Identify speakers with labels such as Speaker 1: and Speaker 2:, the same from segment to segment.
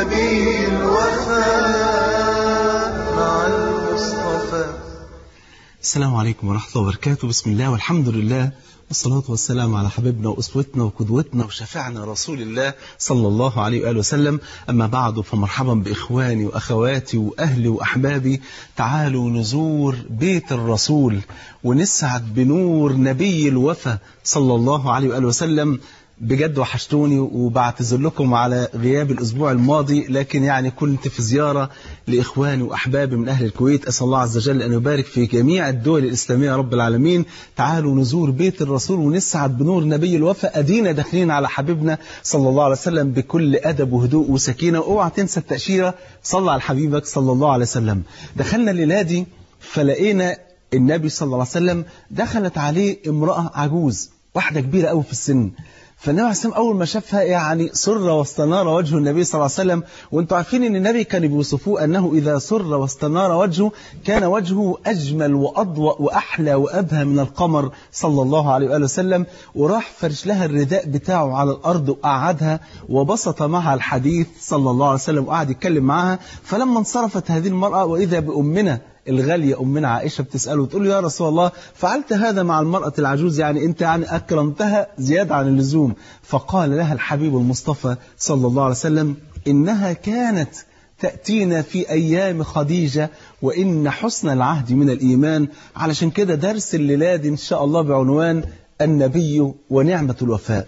Speaker 1: نبي الوفاء مع المصطفى
Speaker 2: السلام عليكم ورحمة الله وبركاته بسم الله والحمد لله والصلاة والسلام على حبيبنا وأسوتنا وقدوتنا وشفعنا رسول الله صلى الله عليه وآله وسلم أما بعد فمرحبا بإخواني وأخواتي وأهلي وأحبابي تعالوا نزور بيت الرسول ونسعد بنور نبي الوفا صلى الله عليه وآله وسلم بجد وحشتوني وبعتذر لكم على غياب الأسبوع الماضي لكن يعني كنت في زيارة لإخواني وأحبابي من أهل الكويت أسأل الله عز وجل أن يبارك في جميع الدول الإسلامية يا رب العالمين تعالوا نزور بيت الرسول ونسعد بنور نبي الوفا أدينا داخلين على حبيبنا صلى الله عليه وسلم بكل أدب وهدوء وسكينة اوعى تنسى التأشيرة صلى على حبيبك صلى الله عليه وسلم دخلنا الليلة دي فلقينا النبي صلى الله عليه وسلم دخلت عليه امرأة عجوز واحدة كبيرة قوي في السن فالنبي عليه السلام أول ما شافها يعني سر واستنار وجه النبي صلى الله عليه وسلم وانتم عارفين ان النبي كان بيوصفوه أنه إذا سر واستنار وجهه كان وجهه أجمل وأضوأ وأحلى وأبهى من القمر صلى الله عليه وآله وسلم وراح فرش لها الرداء بتاعه على الأرض وقعدها وبسط معها الحديث صلى الله عليه وسلم وقعد يتكلم معها فلما انصرفت هذه المرأة وإذا بأمنا الغالية أمنا عائشة بتسأله وتقول له يا رسول الله فعلت هذا مع المرأة العجوز يعني أنت يعني أكرمتها زيادة عن اللزوم فقال لها الحبيب المصطفى صلى الله عليه وسلم إنها كانت تأتينا في أيام خديجة وإن حسن العهد من الإيمان علشان كده درس الليلة دي إن شاء الله بعنوان النبي ونعمة الوفاء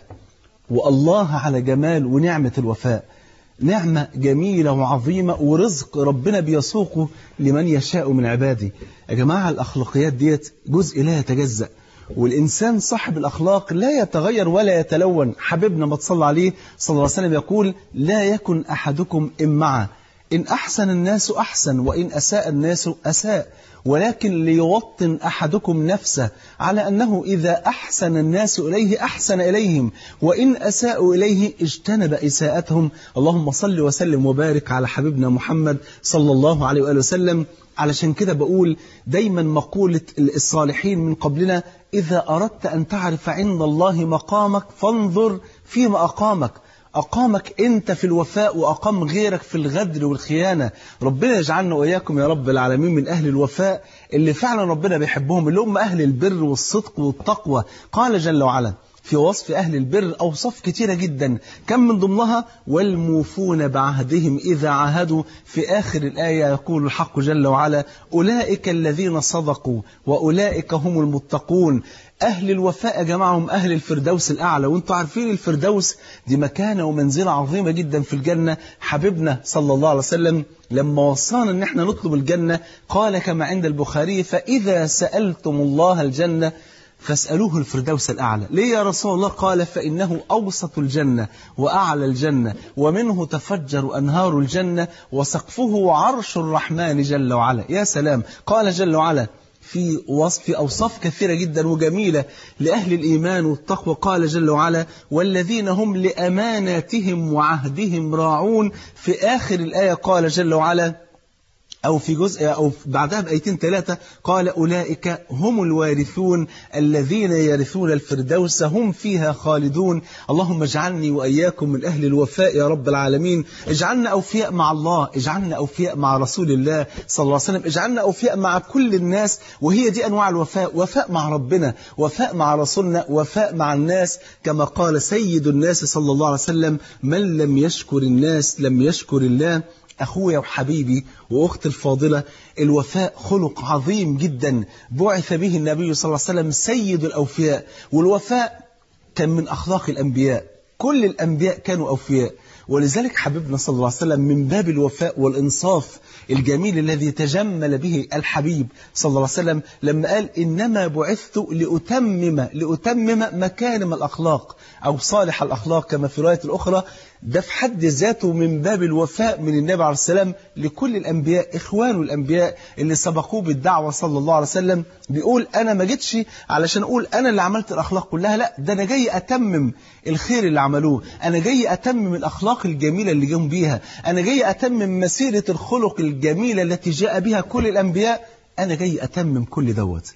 Speaker 2: والله على جمال ونعمة الوفاء نعمة جميلة وعظيمة ورزق ربنا بيسوقه لمن يشاء من عباده يا جماعة الأخلاقيات ديت جزء لا يتجزأ والإنسان صاحب الأخلاق لا يتغير ولا يتلون حبيبنا ما تصلى عليه صلى الله عليه وسلم يقول لا يكن أحدكم إمعا إن أحسن الناس أحسن وإن أساء الناس أساء ولكن ليوطن أحدكم نفسه على أنه إذا أحسن الناس إليه أحسن إليهم وإن أساءوا إليه اجتنب إساءتهم اللهم صل وسلم وبارك على حبيبنا محمد صلى الله عليه وآله وسلم علشان كده بقول دايما مقولة الصالحين من قبلنا إذا أردت أن تعرف عند الله مقامك فانظر فيما أقامك أقامك أنت في الوفاء وأقام غيرك في الغدر والخيانة ربنا يجعلنا وإياكم يا رب العالمين من أهل الوفاء اللي فعلا ربنا بيحبهم اللي هم أهل البر والصدق والتقوى قال جل وعلا في وصف أهل البر أوصاف كتيرة جدا كم من ضمنها والموفون بعهدهم إذا عاهدوا في آخر الآية يقول الحق جل وعلا أولئك الذين صدقوا وأولئك هم المتقون أهل الوفاء يا جماعة هم أهل الفردوس الأعلى وانتم عارفين الفردوس دي مكانة ومنزلة عظيمة جدا في الجنة حبيبنا صلى الله عليه وسلم لما وصانا ان احنا نطلب الجنة قال كما عند البخاري فإذا سألتم الله الجنة فاسألوه الفردوس الأعلى ليه يا رسول الله قال فإنه أوسط الجنة وأعلى الجنة ومنه تفجر أنهار الجنة وسقفه عرش الرحمن جل وعلا يا سلام قال جل وعلا في وصف أوصاف كثيرة جدا وجميلة لأهل الإيمان والتقوى قال جل وعلا والذين هم لأماناتهم وعهدهم راعون في آخر الآية قال جل وعلا أو في جزء أو بعدها بأيتين ثلاثة قال أولئك هم الوارثون الذين يرثون الفردوس هم فيها خالدون اللهم اجعلني وإياكم من أهل الوفاء يا رب العالمين اجعلنا أوفياء مع الله اجعلنا أوفياء مع رسول الله صلى الله عليه وسلم اجعلنا أوفياء مع كل الناس وهي دي أنواع الوفاء وفاء مع ربنا وفاء مع رسولنا وفاء مع الناس كما قال سيد الناس صلى الله عليه وسلم من لم يشكر الناس لم يشكر الله أخويا وحبيبي وأختي الفاضلة الوفاء خلق عظيم جدا بعث به النبي صلى الله عليه وسلم سيد الأوفياء والوفاء كان من أخلاق الأنبياء كل الأنبياء كانوا أوفياء ولذلك حبيبنا صلى الله عليه وسلم من باب الوفاء والإنصاف الجميل الذي تجمل به الحبيب صلى الله عليه وسلم لما قال إنما بعثت لأتمم لأتمم مكارم الأخلاق أو صالح الأخلاق كما في رواية الأخرى ده في حد ذاته من باب الوفاء من النبي عليه السلام لكل الأنبياء إخوانه الأنبياء اللي سبقوه بالدعوة صلى الله عليه وسلم بيقول أنا ما جيتش علشان أقول أنا اللي عملت الأخلاق كلها لا ده أنا جاي أتمم الخير اللي عملوه أنا جاي أتمم الأخلاق الجميلة اللي جم بيها أنا جاي أتمم مسيرة الخلق الجميلة التي جاء بها كل الأنبياء أنا جاي أتمم كل دوت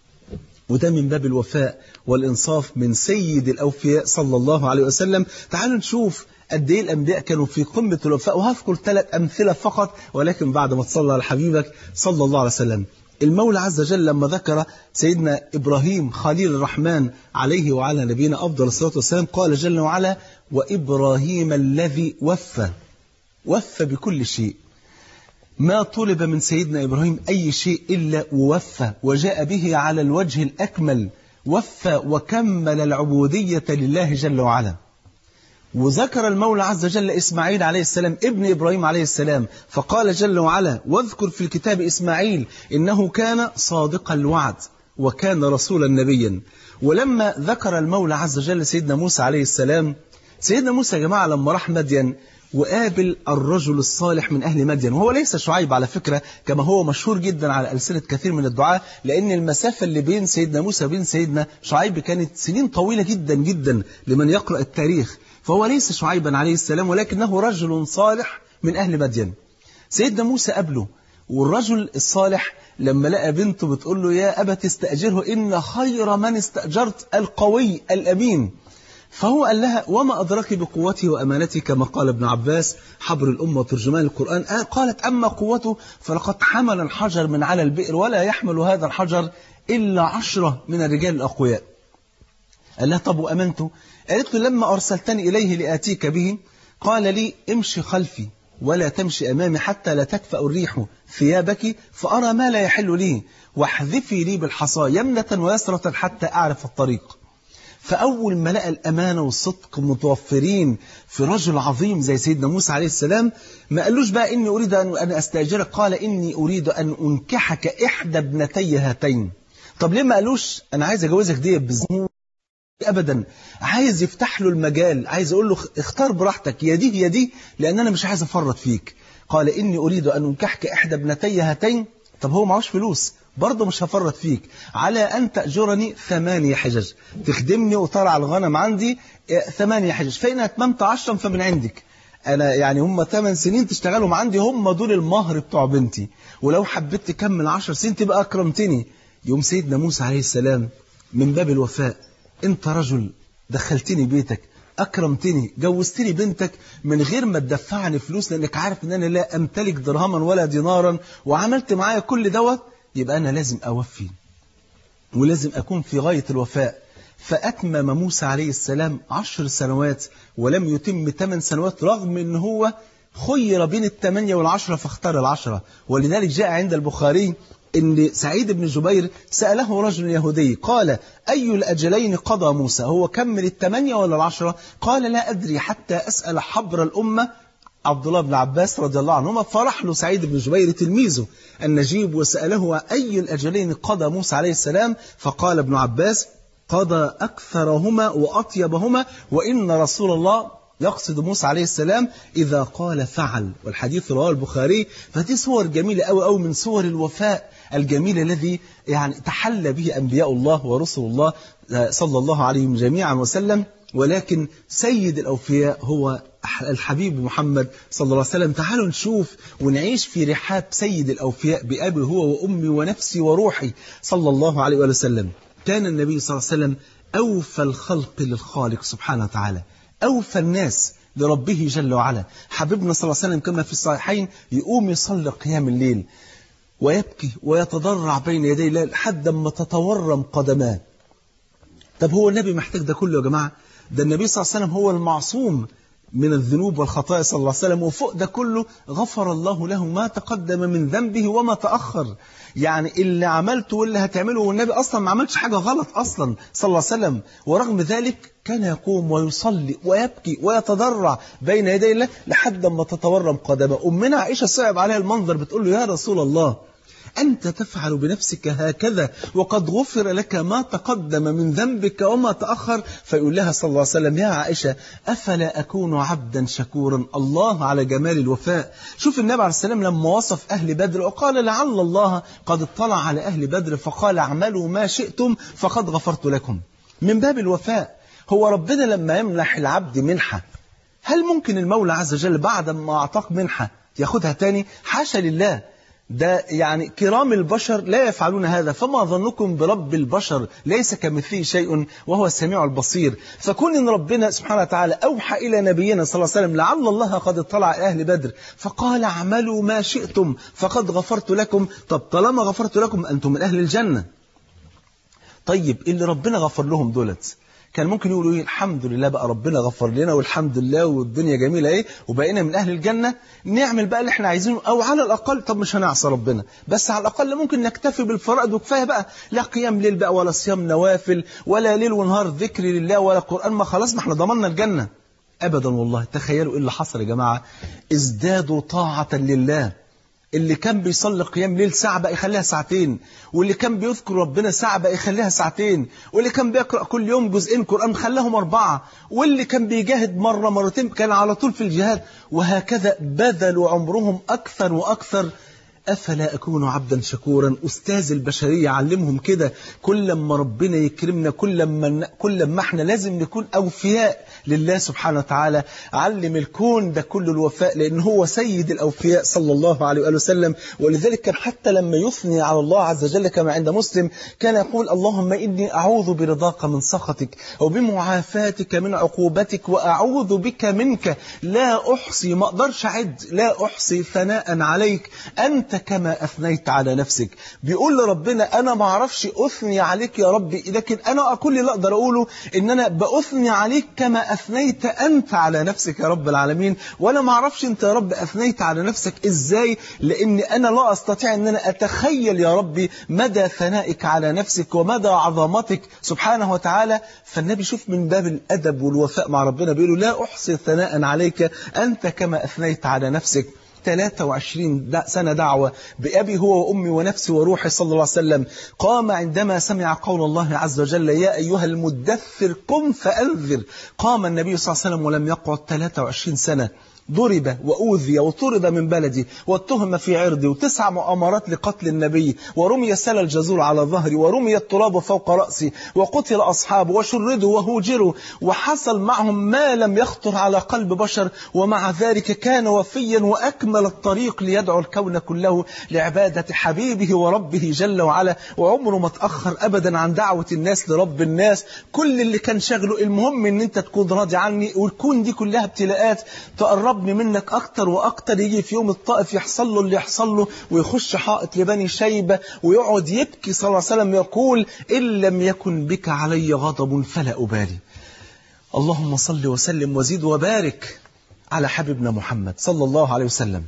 Speaker 2: وده من باب الوفاء والإنصاف من سيد الأوفياء صلى الله عليه وسلم تعالوا نشوف قد ايه الانبياء كانوا في قمه الوفاء وهذكر ثلاث امثله فقط ولكن بعد ما تصلى على حبيبك صلى الله عليه وسلم المولى عز وجل لما ذكر سيدنا ابراهيم خليل الرحمن عليه وعلى نبينا افضل الصلاه والسلام قال جل وعلا وابراهيم الذي وفى وفى بكل شيء ما طلب من سيدنا إبراهيم أي شيء إلا ووفى وجاء به على الوجه الأكمل وفى وكمل العبودية لله جل وعلا وذكر المولى عز وجل إسماعيل عليه السلام ابن إبراهيم عليه السلام فقال جل وعلا واذكر في الكتاب إسماعيل إنه كان صادق الوعد وكان رسولا نبيا ولما ذكر المولى عز وجل سيدنا موسى عليه السلام سيدنا موسى يا جماعة لما راح مدين وقابل الرجل الصالح من أهل مدين وهو ليس شعيب على فكرة كما هو مشهور جدا على ألسنة كثير من الدعاة لأن المسافة اللي بين سيدنا موسى وبين سيدنا شعيب كانت سنين طويلة جدا جدا لمن يقرأ التاريخ فهو ليس شعيبا عليه السلام ولكنه رجل صالح من أهل مدين سيدنا موسى قابله والرجل الصالح لما لقى بنته بتقول له يا أبت استأجره إن خير من استأجرت القوي الأمين فهو قال لها وما أدرك بقوته وأمانته كما قال ابن عباس حبر الأمة وترجمان القرآن آه قالت أما قوته فلقد حمل الحجر من على البئر ولا يحمل هذا الحجر إلا عشرة من الرجال الأقوياء قال لها طب وأمنته قالت له لما أرسلتني إليه لآتيك به قال لي امشي خلفي ولا تمشي أمامي حتى لا تكفأ الريح ثيابك فأرى ما لا يحل لي واحذفي لي بالحصى يمنة ويسرة حتى أعرف الطريق فأول ما لقى الأمانة والصدق متوفرين في رجل عظيم زي سيدنا موسى عليه السلام ما قالوش بقى إني أريد أن أستأجرك قال إني أريد أن أنكحك إحدى ابنتي هاتين طب ليه ما قالوش أنا عايز أجوزك دي بزمون ابدا عايز يفتح له المجال عايز اقول له اختار براحتك يا دي يا دي لان انا مش عايز افرط فيك قال اني اريد ان انكحك احدى ابنتي هاتين طب هو معهوش فلوس برضه مش هفرط فيك على أن تأجرني ثمانية حجج تخدمني وترعى الغنم عندي ثمانية حجج فإن أتممت عشرا فمن عندك أنا يعني هم ثمان سنين تشتغلوا عندي هم دول المهر بتوع بنتي ولو حبيت تكمل عشر سنين تبقى أكرمتني يوم سيدنا موسى عليه السلام من باب الوفاء أنت رجل دخلتني بيتك أكرمتني جوزتني بنتك من غير ما تدفعني فلوس لأنك عارف أن أنا لا أمتلك درهما ولا دينارا وعملت معايا كل دوت يبقى أنا لازم أوفي ولازم أكون في غاية الوفاء فأتمم موسى عليه السلام عشر سنوات ولم يتم ثمان سنوات رغم أن هو خير بين الثمانية والعشرة فاختار العشرة ولذلك جاء عند البخاري ان سعيد بن جبير سأله رجل يهودي قال أي الأجلين قضى موسى هو كمل الثمانية ولا العشرة قال لا أدري حتى أسأل حبر الأمة عبد الله بن عباس رضي الله عنهما فرح له سعيد بن جبير تلميذه النجيب وسأله أي الأجلين قضى موسى عليه السلام فقال ابن عباس قضى أكثرهما وأطيبهما وإن رسول الله يقصد موسى عليه السلام إذا قال فعل والحديث رواه البخاري فدي صور جميلة أو أو من صور الوفاء الجميل الذي يعني تحلى به أنبياء الله ورسل الله صلى الله عليهم جميعا وسلم ولكن سيد الأوفياء هو الحبيب محمد صلى الله عليه وسلم تعالوا نشوف ونعيش في رحاب سيد الأوفياء بأبي هو وأمي ونفسي وروحي صلى الله عليه وسلم كان النبي صلى الله عليه وسلم أوفى الخلق للخالق سبحانه وتعالى أوفى الناس لربه جل وعلا حبيبنا صلى الله عليه وسلم كما في الصحيحين يقوم يصلي قيام الليل ويبكي ويتضرع بين يدي الله لحد ما تتورم قدماه طب هو النبي محتاج ده كله يا جماعة ده النبي صلى الله عليه وسلم هو المعصوم من الذنوب والخطايا صلى الله عليه وسلم وفوق ده كله غفر الله له ما تقدم من ذنبه وما تأخر يعني اللي عملته واللي هتعمله والنبي أصلا ما عملش حاجة غلط أصلا صلى الله عليه وسلم ورغم ذلك كان يقوم ويصلي ويبكي ويتضرع بين يدي الله لحد ما تتورم قدمه أمنا عائشة صعب عليها المنظر بتقول له يا رسول الله أنت تفعل بنفسك هكذا وقد غفر لك ما تقدم من ذنبك وما تأخر فيقول لها صلى الله عليه وسلم يا عائشة أفلا أكون عبدا شكورا الله على جمال الوفاء شوف النبي عليه السلام لما وصف أهل بدر وقال لعل الله قد اطلع على أهل بدر فقال اعملوا ما شئتم فقد غفرت لكم من باب الوفاء هو ربنا لما يمنح العبد منحة هل ممكن المولى عز وجل بعد ما أعطاك منحة ياخدها تاني حاشا لله ده يعني كرام البشر لا يفعلون هذا فما ظنكم برب البشر ليس كمثله شيء وهو السميع البصير فكون ان ربنا سبحانه وتعالى اوحى الى نبينا صلى الله عليه وسلم لعل الله قد اطلع اهل بدر فقال اعملوا ما شئتم فقد غفرت لكم طب طالما غفرت لكم انتم من اهل الجنه طيب اللي ربنا غفر لهم دولت كان ممكن يقولوا ايه الحمد لله بقى ربنا غفر لنا والحمد لله والدنيا جميله ايه وبقينا من اهل الجنه نعمل بقى اللي احنا عايزينه او على الاقل طب مش هنعصى ربنا بس على الاقل ممكن نكتفي بالفرائض وكفايه بقى لا قيام ليل بقى ولا صيام نوافل ولا ليل ونهار ذكر لله ولا قران ما خلاص ما احنا ضمننا الجنه ابدا والله تخيلوا ايه اللي حصل يا جماعه ازدادوا طاعه لله اللي كان بيصلي قيام ليل ساعة بقى يخليها ساعتين واللي كان بيذكر ربنا ساعة بقى يخليها ساعتين واللي كان بيقرأ كل يوم جزئين قرآن خلاهم أربعة واللي كان بيجاهد مرة مرتين كان على طول في الجهاد وهكذا بذلوا عمرهم أكثر وأكثر أفلا أكون عبدا شكورا أستاذ البشرية علمهم كده كل ما ربنا يكرمنا كل ما كل ما احنا لازم نكون أوفياء لله سبحانه وتعالى علم الكون ده كل الوفاء لأن هو سيد الأوفياء صلى الله عليه وآله وسلم ولذلك كان حتى لما يثني على الله عز وجل كما عند مسلم كان يقول اللهم إني أعوذ برضاك من سخطك وبمعافاتك من عقوبتك وأعوذ بك منك لا أحصي ما أقدرش أعد لا أحصي ثناء عليك أنت كما أثنيت على نفسك بيقول لربنا أنا ما أعرفش أثني عليك يا ربي لكن أنا كل اللي أقدر أقوله إن أنا بأثني عليك كما أثنيت أنت على نفسك يا رب العالمين وأنا ما أعرفش أنت يا رب أثنيت على نفسك إزاي لأن أنا لا أستطيع أن أنا أتخيل يا ربي مدى ثنائك على نفسك ومدى عظمتك سبحانه وتعالى فالنبي شوف من باب الأدب والوفاء مع ربنا بيقول لا أحصي ثناء عليك أنت كما أثنيت على نفسك 23 سنة دعوة بأبي هو وأمي ونفسي وروحي صلى الله عليه وسلم قام عندما سمع قول الله عز وجل يا أيها المدثر قم فأنذر قام النبي صلى الله عليه وسلم ولم يقعد 23 سنة ضرب وأوذي وطرد من بلدي واتهم في عرضي وتسع مؤامرات لقتل النبي ورمي سل الجزور على ظهري ورمي التراب فوق رأسي وقتل أصحابه وشردوا وهوجروا وحصل معهم ما لم يخطر على قلب بشر ومع ذلك كان وفيا وأكمل الطريق ليدعو الكون كله لعبادة حبيبه وربه جل وعلا وعمره ما تأخر أبدا عن دعوة الناس لرب الناس كل اللي كان شغله المهم ان انت تكون راضي عني وتكون دي كلها ابتلاءات تقرب يقربني منك أكتر وأكتر يجي في يوم الطائف يحصل له اللي يحصل له ويخش حائط لبني شيبة ويقعد يبكي صلى الله عليه وسلم يقول إن لم يكن بك علي غضب فلا أبالي اللهم صل وسلم وزيد وبارك على حبيبنا محمد صلى الله عليه وسلم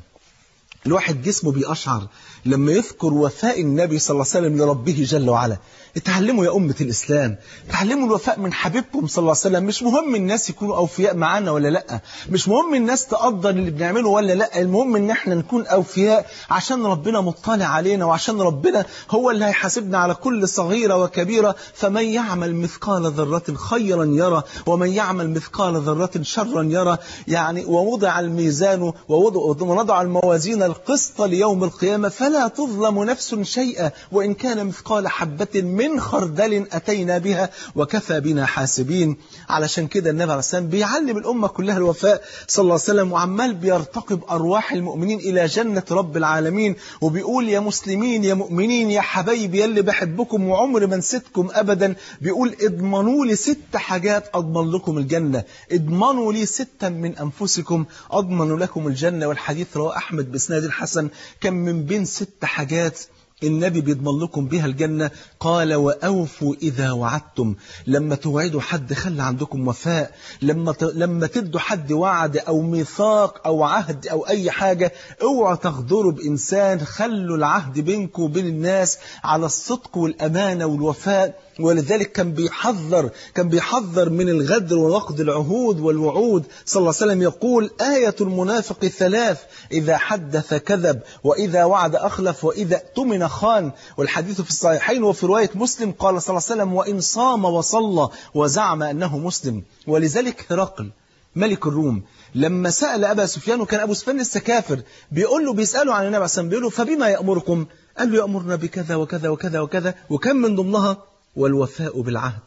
Speaker 2: الواحد جسمه بيقشعر لما يذكر وفاء النبي صلى الله عليه وسلم لربه جل وعلا اتعلموا يا أمة الإسلام اتعلموا الوفاء من حبيبكم صلى الله عليه وسلم مش مهم الناس يكونوا أوفياء معانا ولا لأ مش مهم الناس تقدر اللي بنعمله ولا لأ المهم ان احنا نكون أوفياء عشان ربنا مطلع علينا وعشان ربنا هو اللي هيحاسبنا على كل صغيرة وكبيرة فمن يعمل مثقال ذرة خيرا يرى ومن يعمل مثقال ذرة شرا يرى يعني ووضع الميزان ووضع الموازين القسط ليوم القيامة فلا تظلم نفس شيئا وإن كان مثقال حبة من خردل أتينا بها وكفى بنا حاسبين علشان كده النبي عليه السلام بيعلم الأمة كلها الوفاء صلى الله عليه وسلم وعمال بيرتقب أرواح المؤمنين إلى جنة رب العالمين وبيقول يا مسلمين يا مؤمنين يا حبايبي يا اللي بحبكم وعمر ما نسيتكم أبدا بيقول اضمنوا لي ست حاجات أضمن لكم الجنة اضمنوا لي ستا من أنفسكم أضمن لكم الجنة والحديث رواه أحمد بسناد الحسن كان من بين ست حاجات النبي بيضمن لكم بها الجنة قال وأوفوا إذا وعدتم لما توعدوا حد خلى عندكم وفاء لما ت... لما تدوا حد وعد أو ميثاق أو عهد أو أي حاجة اوعوا تغدروا بإنسان خلوا العهد بينكم وبين الناس على الصدق والأمانة والوفاء ولذلك كان بيحذر كان بيحذر من الغدر ونقد العهود والوعود صلى الله عليه وسلم يقول آية المنافق ثلاث إذا حدث كذب وإذا وعد أخلف وإذا اؤتمن خان والحديث في الصحيحين وفي رواية مسلم قال صلى الله عليه وسلم وإن صام وصلى وزعم أنه مسلم ولذلك هرقل ملك الروم لما سأل أبا سفيان وكان أبو سفيان لسه كافر بيقول له بيسأله عن النبي عليه الصلاة بيقول له فبما يأمركم قال له يأمرنا بكذا وكذا وكذا وكذا وكم من ضمنها والوفاء بالعهد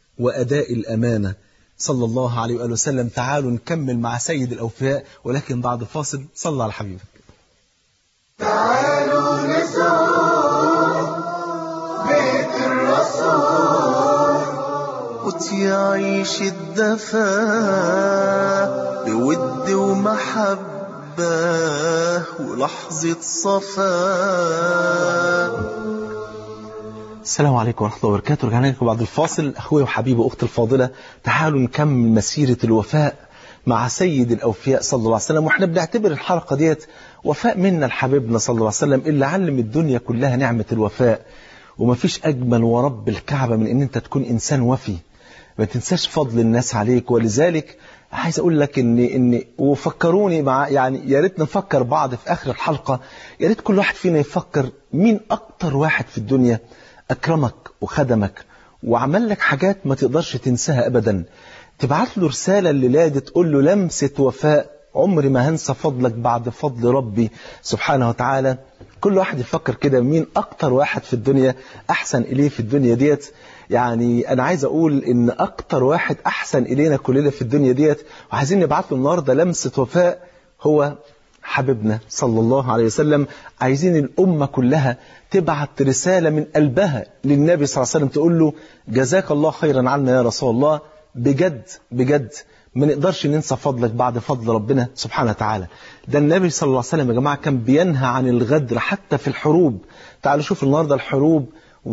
Speaker 2: وأداء الأمانة صلى الله عليه وآله وسلم تعالوا نكمل مع سيد الأوفياء ولكن بعد فاصل صلى على حبيبك
Speaker 1: تعالوا نزور بيت الرسول وتعيش الدفا بود ومحبة ولحظة صفا
Speaker 2: السلام عليكم ورحمة الله وبركاته رجعنا لكم بعد الفاصل أخوي وحبيبي وأختي الفاضلة تعالوا نكمل مسيرة الوفاء مع سيد الأوفياء صلى الله عليه وسلم وإحنا بنعتبر الحلقة ديت وفاء منا لحبيبنا صلى الله عليه وسلم اللي علم الدنيا كلها نعمة الوفاء ومفيش أجمل ورب الكعبة من إن أنت تكون إنسان وفي ما تنساش فضل الناس عليك ولذلك عايز اقول لك ان ان وفكروني مع يعني يا ريت نفكر بعض في اخر الحلقه يا ريت كل واحد فينا يفكر مين اكتر واحد في الدنيا اكرمك وخدمك وعمل لك حاجات ما تقدرش تنساها ابدا تبعت له رساله الليله دي تقول له لمسه وفاء عمري ما هنسى فضلك بعد فضل ربي سبحانه وتعالى كل واحد يفكر كده مين اكتر واحد في الدنيا احسن اليه في الدنيا ديت يعني انا عايز اقول ان اكتر واحد احسن الينا كلنا في الدنيا ديت وعايزين نبعت له النهارده لمسه وفاء هو حبيبنا صلى الله عليه وسلم عايزين الأمة كلها تبعت رسالة من قلبها للنبي صلى الله عليه وسلم تقول له جزاك الله خيرا عنا يا رسول الله بجد بجد ما نقدرش ننسى فضلك بعد فضل ربنا سبحانه وتعالى ده النبي صلى الله عليه وسلم يا جماعة كان بينهى عن الغدر حتى في الحروب تعالوا شوف النهاردة الحروب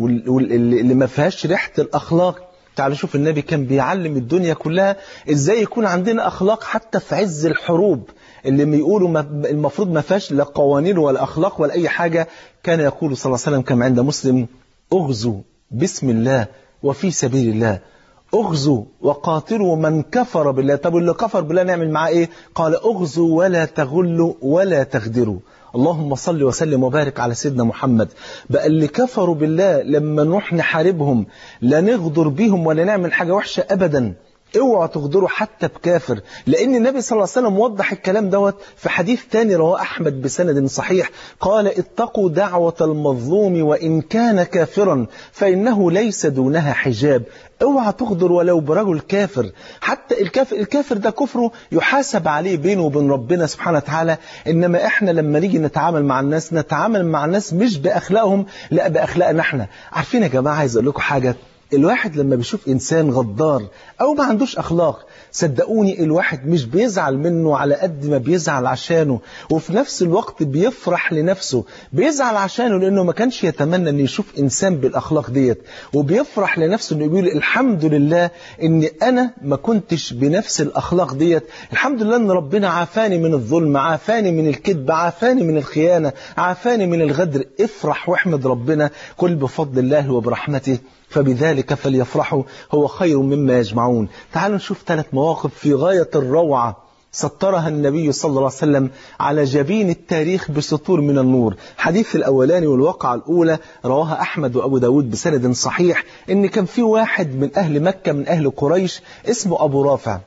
Speaker 2: واللي ما فيهاش ريحة الأخلاق تعالوا شوف النبي كان بيعلم الدنيا كلها ازاي يكون عندنا أخلاق حتى في عز الحروب اللي بيقولوا ما المفروض ما فيهاش لا قوانين ولا أخلاق ولا أي حاجة كان يقول صلى الله عليه وسلم كما عند مسلم اغزوا بسم الله وفي سبيل الله اغزوا وقاتلوا من كفر بالله طب اللي كفر بالله نعمل معاه ايه قال اغزوا ولا تغلوا ولا تغدروا اللهم صل وسلم وبارك على سيدنا محمد بقى اللي كفروا بالله لما نروح نحاربهم لا نغدر بيهم ولا نعمل حاجة وحشة أبدا اوعوا تغدروا حتى بكافر لان النبي صلى الله عليه وسلم وضح الكلام دوت في حديث تاني رواه احمد بسند صحيح قال اتقوا دعوة المظلوم وان كان كافرا فانه ليس دونها حجاب اوعى تغدر ولو برجل كافر حتى الكافر الكافر ده كفره يحاسب عليه بينه وبين ربنا سبحانه وتعالى انما احنا لما نيجي نتعامل مع الناس نتعامل مع الناس مش باخلاقهم لا باخلاقنا احنا عارفين يا جماعه عايز اقول لكم حاجه الواحد لما بيشوف إنسان غدار أو ما عندوش أخلاق صدقوني الواحد مش بيزعل منه على قد ما بيزعل عشانه وفي نفس الوقت بيفرح لنفسه بيزعل عشانه لأنه ما كانش يتمنى أن يشوف إنسان بالأخلاق ديت وبيفرح لنفسه أنه يقول الحمد لله أن أنا ما كنتش بنفس الأخلاق ديت الحمد لله أن ربنا عافاني من الظلم عافاني من الكذب عافاني من الخيانة عافاني من الغدر افرح واحمد ربنا كل بفضل الله وبرحمته فبذلك فليفرحوا هو خير مما يجمعون تعالوا نشوف ثلاث مواقف في غاية الروعة سطرها النبي صلى الله عليه وسلم على جبين التاريخ بسطور من النور حديث الأولاني والواقعة الأولى رواها أحمد وأبو داود بسند صحيح إن كان في واحد من أهل مكة من أهل قريش اسمه أبو رافع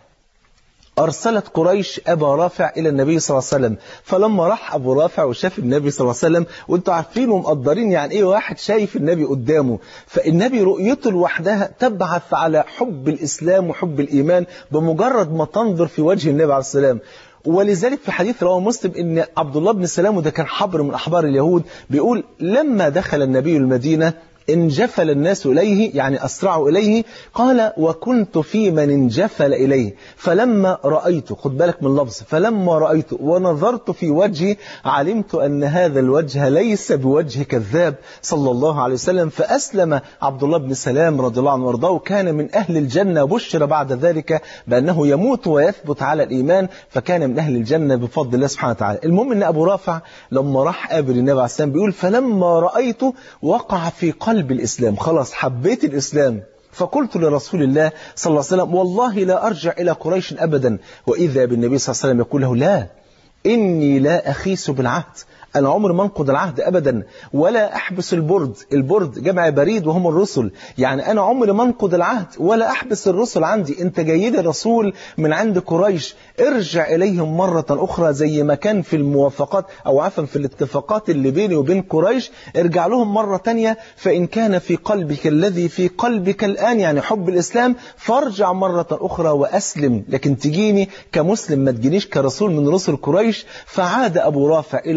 Speaker 2: أرسلت قريش أبا رافع إلى النبي صلى الله عليه وسلم فلما راح أبو رافع وشاف النبي صلى الله عليه وسلم وانتوا عارفين ومقدرين يعني إيه واحد شايف النبي قدامه فالنبي رؤيته لوحدها تبعث على حب الإسلام وحب الإيمان بمجرد ما تنظر في وجه النبي عليه السلام ولذلك في حديث رواه مسلم ان عبد الله بن سلام وده كان حبر من احبار اليهود بيقول لما دخل النبي المدينه انجفل الناس إليه يعني أسرعوا إليه قال وكنت في من انجفل إليه فلما رأيت خد بالك من اللفظ فلما رأيت ونظرت في وجهي علمت أن هذا الوجه ليس بوجه كذاب صلى الله عليه وسلم فأسلم عبد الله بن سلام رضي الله عنه وارضاه وكان من أهل الجنة بشر بعد ذلك بأنه يموت ويثبت على الإيمان فكان من أهل الجنة بفضل الله سبحانه وتعالى المهم أن أبو رافع لما راح قابل النبي عليه السلام بيقول فلما رأيته وقع في قلب الإسلام خلاص حبيت الإسلام فقلت لرسول الله صلى الله عليه وسلم والله لا أرجع إلى قريش أبدا وإذا بالنبي صلى الله عليه وسلم يقول له لا إني لا أخيس بالعهد أنا عمر ما انقض العهد أبدا ولا أحبس البرد البرد جمع بريد وهم الرسل يعني أنا عمري ما انقض العهد ولا أحبس الرسل عندي أنت جاي لي رسول من عند قريش ارجع إليهم مرة أخرى زي ما كان في الموافقات أو عفوا في الاتفاقات اللي بيني وبين قريش ارجع لهم مرة تانية فإن كان في قلبك الذي في قلبك الآن يعني حب الإسلام فارجع مرة أخرى وأسلم لكن تجيني كمسلم ما تجينيش كرسول من رسل قريش فعاد أبو رافع إلى قريش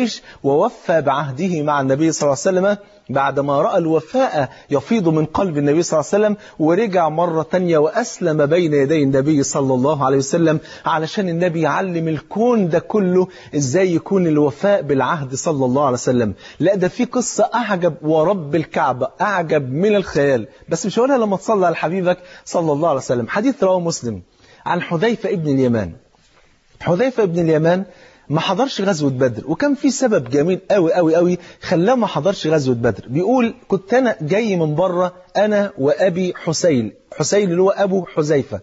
Speaker 2: قريش ووفى بعهده مع النبي صلى الله عليه وسلم بعدما رأى الوفاء يفيض من قلب النبي صلى الله عليه وسلم ورجع مرة تانية وأسلم بين يدي النبي صلى الله عليه وسلم علشان النبي يعلم الكون ده كله إزاي يكون الوفاء بالعهد صلى الله عليه وسلم لا ده في قصة أعجب ورب الكعبة أعجب من الخيال بس مش هقولها لما تصلي على حبيبك صلى الله عليه وسلم حديث رواه مسلم عن حذيفة ابن اليمان حذيفة ابن اليمان ما حضرش غزوة بدر وكان في سبب جميل قوي قوي قوي خلاه ما حضرش غزوة بدر بيقول كنت أنا جاي من بره أنا وأبي حسين حسين اللي هو أبو حذيفة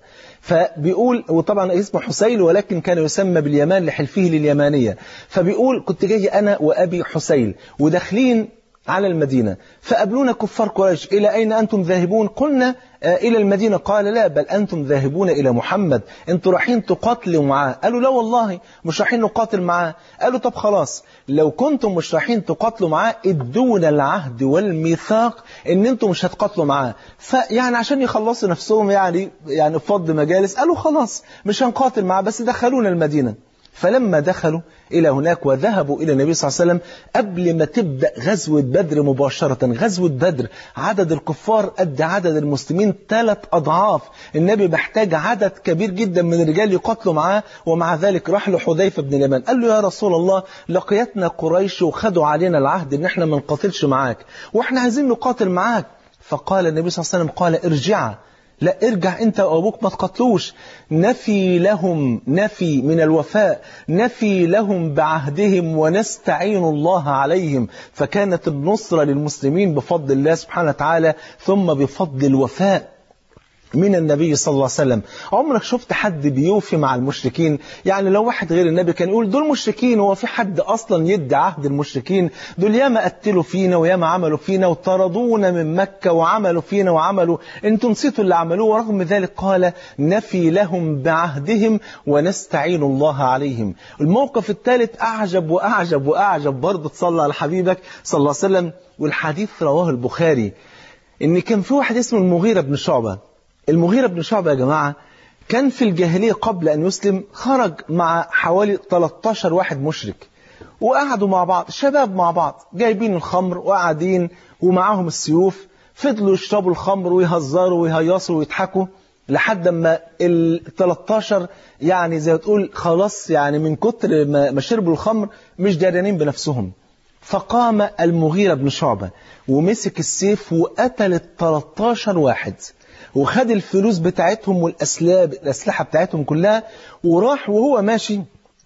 Speaker 2: فبيقول وطبعا اسمه حسين ولكن كان يسمى باليمان لحلفه لليمانية فبيقول كنت جاي أنا وأبي حسين وداخلين على المدينة فقابلونا كفار قريش إلى أين أنتم ذاهبون قلنا إلى المدينة قال لا بل أنتم ذاهبون إلى محمد أنتم رايحين تقاتلوا معاه قالوا لا والله مش رايحين نقاتل معاه قالوا طب خلاص لو كنتم مش رايحين تقاتلوا معاه ادونا العهد والميثاق ان انتم مش هتقاتلوا معاه فيعني عشان يخلصوا نفسهم يعني يعني فض مجالس قالوا خلاص مش هنقاتل معاه بس دخلونا المدينة فلما دخلوا إلى هناك وذهبوا إلى النبي صلى الله عليه وسلم قبل ما تبدأ غزوة بدر مباشرة غزوة بدر عدد الكفار قد عدد المسلمين ثلاث أضعاف النبي محتاج عدد كبير جدا من الرجال يقاتلوا معاه ومع ذلك راح له حذيفة بن اليمان قال له يا رسول الله لقيتنا قريش وخدوا علينا العهد ان احنا ما نقاتلش معاك واحنا عايزين نقاتل معاك فقال النبي صلى الله عليه وسلم قال ارجع لا ارجع انت وابوك ما تقتلوش نفي لهم نفي من الوفاء نفي لهم بعهدهم ونستعين الله عليهم فكانت النصرة للمسلمين بفضل الله سبحانه وتعالى ثم بفضل الوفاء من النبي صلى الله عليه وسلم عمرك شفت حد بيوفي مع المشركين يعني لو واحد غير النبي كان يقول دول مشركين هو في حد أصلا يدي عهد المشركين دول ياما قتلوا فينا وياما عملوا فينا وطردونا من مكة وعملوا فينا وعملوا انتم نسيتوا اللي عملوه ورغم ذلك قال نفي لهم بعهدهم ونستعين الله عليهم الموقف الثالث أعجب وأعجب وأعجب برضه تصلى على حبيبك صلى الله عليه وسلم والحديث رواه البخاري إن كان في واحد اسمه المغيرة بن شعبة المغيرة بن شعبة يا جماعة كان في الجاهلية قبل أن يسلم خرج مع حوالي 13 واحد مشرك وقعدوا مع بعض شباب مع بعض جايبين الخمر وقاعدين ومعاهم السيوف فضلوا يشربوا الخمر ويهزروا ويهيصوا ويضحكوا لحد ما ال 13 يعني زي ما تقول خلاص يعني من كتر ما شربوا الخمر مش دارانين بنفسهم فقام المغيرة بن شعبة ومسك السيف وقتل ال 13 واحد وخد الفلوس بتاعتهم والأسلاب الأسلحة بتاعتهم كلها وراح وهو ماشي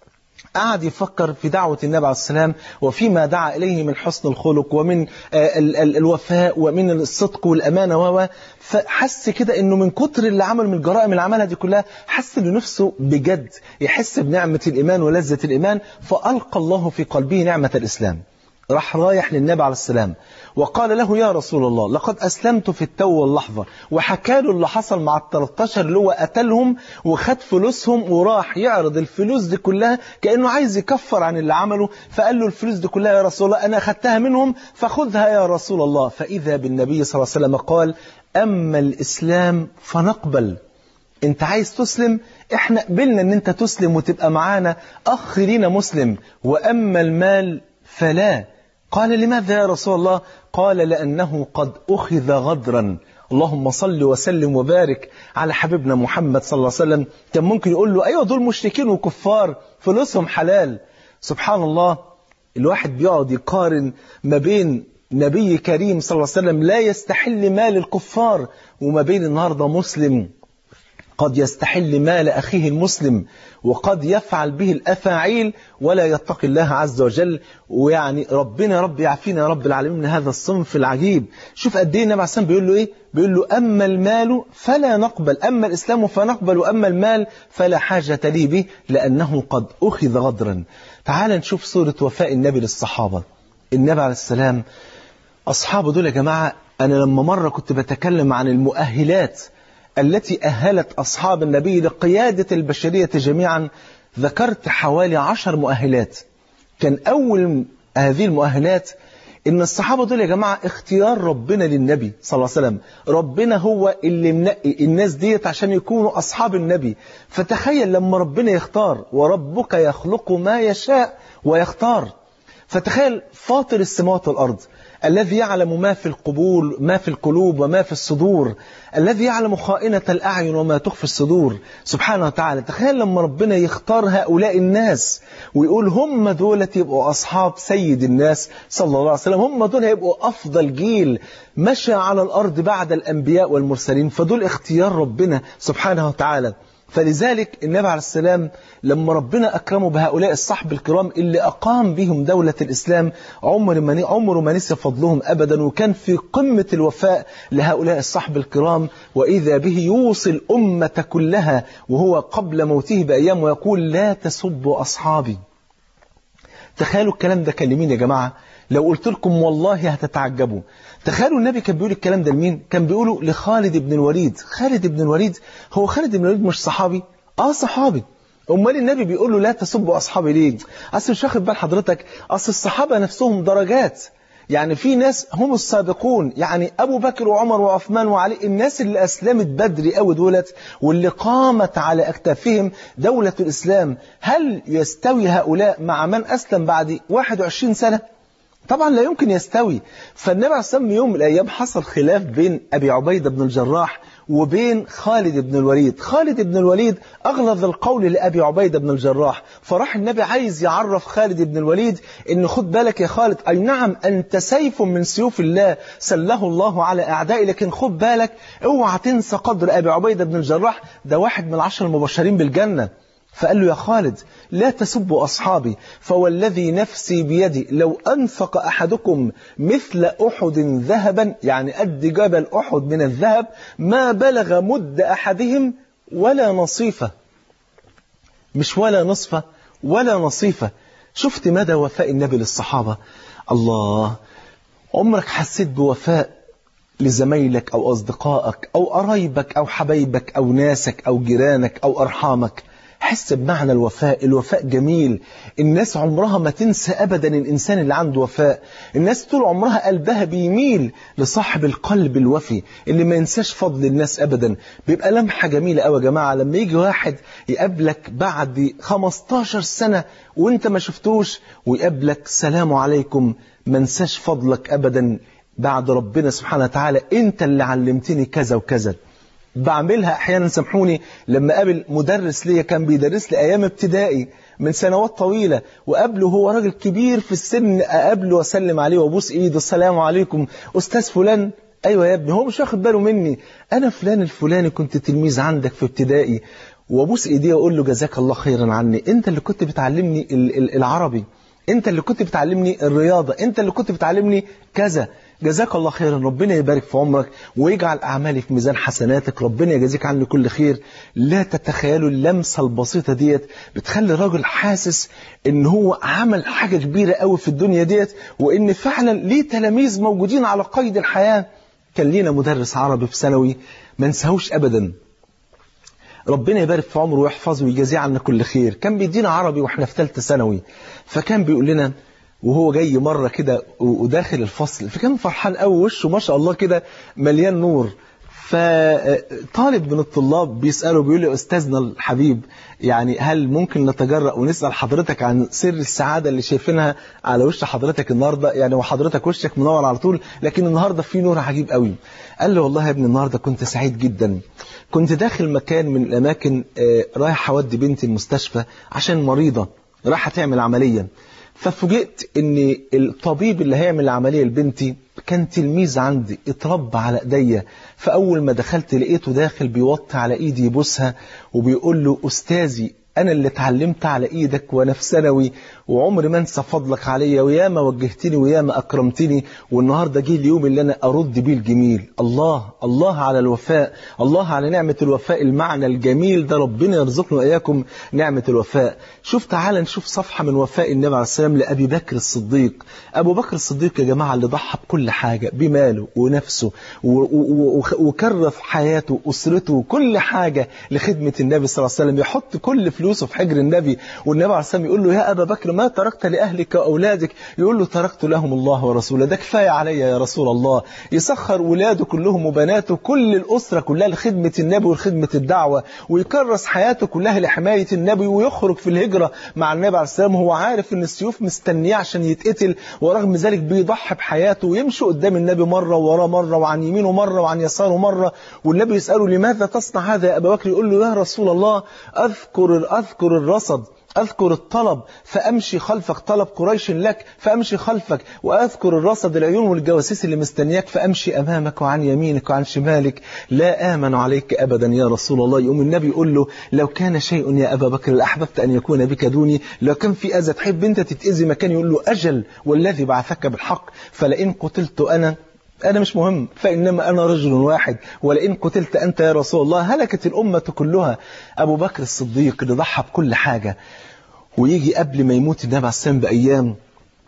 Speaker 2: قعد يفكر في دعوة النبي عليه السلام وفيما دعا إليه من حسن الخلق ومن ال ال الوفاء ومن الصدق والأمانة و فحس كده إنه من كتر اللي عمل من الجرائم اللي عملها دي كلها حس إنه نفسه بجد يحس بنعمة الإيمان ولذة الإيمان فألقى الله في قلبه نعمة الإسلام راح رايح للنبي عليه السلام وقال له يا رسول الله لقد أسلمت في التو واللحظة وحكى له اللي حصل مع ال 13 اللي هو قتلهم وخد فلوسهم وراح يعرض الفلوس دي كلها كأنه عايز يكفر عن اللي عمله فقال له الفلوس دي كلها يا رسول الله أنا أخذتها منهم فخذها يا رسول الله فإذا بالنبي صلى الله عليه وسلم قال أما الإسلام فنقبل انت عايز تسلم احنا قبلنا ان انت تسلم وتبقى معانا اخ لينا مسلم واما المال فلا قال لماذا يا رسول الله قال لأنه قد أخذ غدرا اللهم صل وسلم وبارك على حبيبنا محمد صلى الله عليه وسلم كان ممكن يقول له أيوة دول مشركين وكفار فلوسهم حلال سبحان الله الواحد بيقعد يقارن ما بين نبي كريم صلى الله عليه وسلم لا يستحل مال الكفار وما بين النهاردة مسلم قد يستحل مال أخيه المسلم وقد يفعل به الأفاعيل ولا يتقي الله عز وجل ويعني ربنا رب يعافينا يا رب العالمين من هذا الصنف العجيب شوف قد ايه النبي عليه الصلاه بيقول له ايه بيقول له أما المال فلا نقبل أما الإسلام فنقبل وأما المال فلا حاجة لي به لأنه قد أخذ غدرا تعال نشوف صورة وفاء النبي للصحابة النبي عليه السلام أصحابه دول يا جماعة أنا لما مرة كنت بتكلم عن المؤهلات التي أهلت أصحاب النبي لقيادة البشرية جميعا ذكرت حوالي عشر مؤهلات كان أول هذه المؤهلات إن الصحابة دول يا جماعة اختيار ربنا للنبي صلى الله عليه وسلم ربنا هو اللي منقي الناس ديت عشان يكونوا أصحاب النبي فتخيل لما ربنا يختار وربك يخلق ما يشاء ويختار فتخيل فاطر السماوات والأرض الذي يعلم ما في القبول ما في القلوب وما في الصدور الذي يعلم خائنة الأعين وما تخفي الصدور سبحانه وتعالى تخيل لما ربنا يختار هؤلاء الناس ويقول هم دول يبقوا أصحاب سيد الناس صلى الله عليه وسلم هم دول هيبقوا أفضل جيل مشى على الأرض بعد الأنبياء والمرسلين فدول اختيار ربنا سبحانه وتعالى فلذلك النبي عليه السلام لما ربنا أكرمه بهؤلاء الصحب الكرام اللي أقام بهم دولة الإسلام عمر ما عمره ما نسي فضلهم أبدا وكان في قمة الوفاء لهؤلاء الصحب الكرام وإذا به يوصي الأمة كلها وهو قبل موته بأيام ويقول لا تسبوا أصحابي تخيلوا الكلام ده كان لمين يا جماعة لو قلت لكم والله هتتعجبوا تخيلوا النبي كان بيقول الكلام ده لمين كان بيقوله لخالد بن الوليد خالد بن الوليد هو خالد بن الوليد مش صحابي اه صحابي امال النبي بيقول له لا تسبوا اصحابي ليه اصل مش واخد بال حضرتك اصل الصحابه نفسهم درجات يعني في ناس هم السابقون يعني ابو بكر وعمر وعثمان وعلي الناس اللي اسلمت بدري قوي دولت واللي قامت على اكتافهم دوله الاسلام هل يستوي هؤلاء مع من اسلم بعد 21 سنه طبعا لا يمكن يستوي فالنبي عليه الصلاة والسلام يوم من الأيام حصل خلاف بين أبي عبيدة بن الجراح وبين خالد بن الوليد خالد بن الوليد أغلظ القول لأبي عبيدة بن الجراح فراح النبي عايز يعرف خالد بن الوليد إن خد بالك يا خالد أي نعم أنت سيف من سيوف الله سله الله على أعدائي لكن خد بالك اوعى تنسى قدر أبي عبيدة بن الجراح ده واحد من العشر المبشرين بالجنة فقال له يا خالد لا تسبوا أصحابي فوالذي نفسي بيدي لو أنفق أحدكم مثل أحد ذهبا يعني قد جبل أحد من الذهب ما بلغ مد أحدهم ولا نصيفة مش ولا نصفة ولا نصيفة شفت مدى وفاء النبي للصحابة الله عمرك حسيت بوفاء لزمايلك أو أصدقائك أو قرايبك أو حبايبك أو ناسك أو جيرانك أو أرحامك حس بمعنى الوفاء الوفاء جميل الناس عمرها ما تنسى أبدا الإنسان اللي عنده وفاء الناس طول عمرها قلبها بيميل لصاحب القلب الوفي اللي ما ينساش فضل الناس أبدا بيبقى لمحة جميلة قوي يا جماعة لما يجي واحد يقابلك بعد 15 سنة وانت ما شفتوش ويقابلك سلام عليكم ما انساش فضلك أبدا بعد ربنا سبحانه وتعالى انت اللي علمتني كذا وكذا بعملها احيانا سامحوني لما قابل مدرس ليا كان بيدرس لي ايام ابتدائي من سنوات طويلة وقابله هو راجل كبير في السن اقابله واسلم عليه وابوس ايده السلام عليكم استاذ فلان ايوه يا ابني هو مش واخد باله مني انا فلان الفلاني كنت تلميذ عندك في ابتدائي وابوس ايديه واقول له جزاك الله خيرا عني انت اللي كنت بتعلمني العربي انت اللي كنت بتعلمني الرياضة انت اللي كنت بتعلمني كذا جزاك الله خيرا ربنا يبارك في عمرك ويجعل أعمالي في ميزان حسناتك ربنا يجازيك عني كل خير لا تتخيلوا اللمسة البسيطة ديت بتخلي الراجل حاسس ان هو عمل حاجة كبيرة قوي في الدنيا ديت وان فعلا ليه تلاميذ موجودين على قيد الحياة كان لينا مدرس عربي في ثانوي ما نساهوش أبدا ربنا يبارك في عمره ويحفظه ويجازيه عنا كل خير كان بيدينا عربي واحنا في ثالثه ثانوي فكان بيقول لنا وهو جاي مرة كده وداخل الفصل فكان فرحان قوي وشه ما شاء الله كده مليان نور فطالب من الطلاب بيسأله بيقول لي أستاذنا الحبيب يعني هل ممكن نتجرأ ونسأل حضرتك عن سر السعادة اللي شايفينها على وش حضرتك النهاردة يعني وحضرتك وشك منور على طول لكن النهاردة في نور عجيب قوي قال له والله يا ابني النهاردة كنت سعيد جدا كنت داخل مكان من الأماكن رايح أودي بنتي المستشفى عشان مريضة رايحة تعمل عملية ففوجئت ان الطبيب اللي هيعمل العملية لبنتي كان تلميذ عندي اتربى على ايديا فاول ما دخلت لقيته داخل بيوطي على ايدي يبوسها وبيقول له استاذي انا اللي اتعلمت على ايدك وانا في ثانوي وعمري ما انسى فضلك عليا وياما وجهتني وياما اكرمتني والنهارده جه اليوم اللي انا ارد بيه الجميل الله الله على الوفاء الله على نعمه الوفاء المعنى الجميل ده ربنا يرزقنا واياكم نعمه الوفاء شوف تعالى نشوف صفحه من وفاء النبي عليه السلام لابي بكر الصديق ابو بكر الصديق يا جماعه اللي ضحى بكل حاجه بماله ونفسه وكرف حياته واسرته وكل حاجه لخدمه النبي صلى الله عليه وسلم يحط كل فلوس فلوسه في حجر النبي والنبي عليه السلام يقول له يا أبا بكر ما تركت لأهلك وأولادك يقول له تركت لهم الله ورسوله ده كفاية علي يا رسول الله يسخر ولاده كلهم وبناته كل الأسرة كلها لخدمة النبي ولخدمة الدعوة ويكرس حياته كلها لحماية النبي ويخرج في الهجرة مع النبي عليه السلام هو عارف ان السيوف مستنياه عشان يتقتل ورغم ذلك بيضحي بحياته ويمشي قدام النبي مرة وراه مرة وعن يمينه مرة وعن يساره مرة والنبي يسأله لماذا تصنع هذا يا أبا بكر يقول له يا رسول الله أذكر أذكر الرصد أذكر الطلب فأمشي خلفك طلب قريش لك فأمشي خلفك وأذكر الرصد العيون والجواسيس اللي مستنياك فأمشي أمامك وعن يمينك وعن شمالك لا آمن عليك أبدا يا رسول الله يقوم النبي يقول له لو كان شيء يا أبا بكر لأحببت أن يكون بك دوني لو كان في أذى تحب أنت تتأذي مكان يقول له أجل والذي بعثك بالحق فلئن قتلت أنا أنا مش مهم فإنما أنا رجل واحد ولئن قتلت أنت يا رسول الله هلكت الأمة كلها أبو بكر الصديق اللي ضحى بكل حاجة ويجي قبل ما يموت النبي عليه السلام بأيام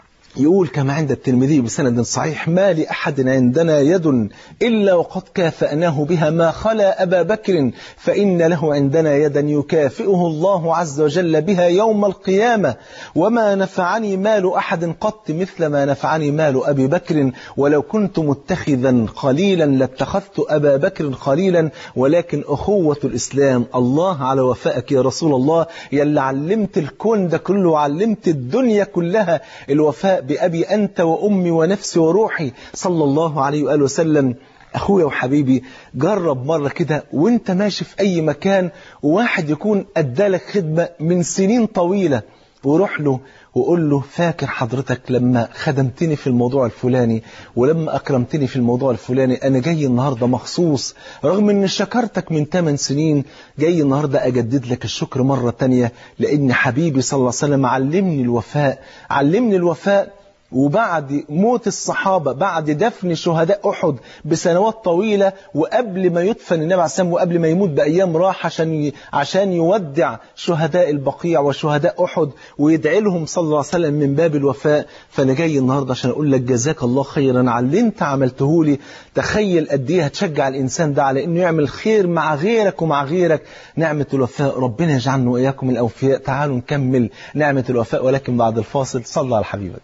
Speaker 2: يقول كما عند الترمذي بسند صحيح ما لأحد عندنا يد إلا وقد كافأناه بها ما خلا أبا بكر فإن له عندنا يدا يكافئه الله عز وجل بها يوم القيامة وما نفعني مال أحد قط مثل ما نفعني مال أبي بكر ولو كنت متخذا خليلا لاتخذت أبا بكر خليلا ولكن أخوة الإسلام الله على وفائك يا رسول الله يلي علمت الكون ده كله وعلمت الدنيا كلها الوفاء بأبي أنت وأمي ونفسي وروحي صلى الله عليه وآله وسلم أخويا وحبيبي جرب مرة كده وانت ماشي في أي مكان وواحد يكون أدالك خدمة من سنين طويلة وروح له وقول له فاكر حضرتك لما خدمتني في الموضوع الفلاني ولما أكرمتني في الموضوع الفلاني أنا جاي النهاردة مخصوص رغم أن شكرتك من 8 سنين جاي النهاردة أجدد لك الشكر مرة تانية لأن حبيبي صلى الله عليه وسلم علمني الوفاء علمني الوفاء وبعد موت الصحابة بعد دفن شهداء أحد بسنوات طويلة وقبل ما يدفن النبي عليه السلام وقبل ما يموت بأيام راح عشان عشان يودع شهداء البقيع وشهداء أحد ويدعي لهم صلى الله عليه وسلم من باب الوفاء فأنا جاي النهاردة عشان أقول لك جزاك الله خيرا على اللي أنت عملته لي تخيل قد إيه هتشجع الإنسان ده على إنه يعمل خير مع غيرك ومع غيرك نعمة الوفاء ربنا يجعلنا وإياكم الأوفياء تعالوا نكمل نعمة الوفاء ولكن بعد الفاصل صلى على حبيبك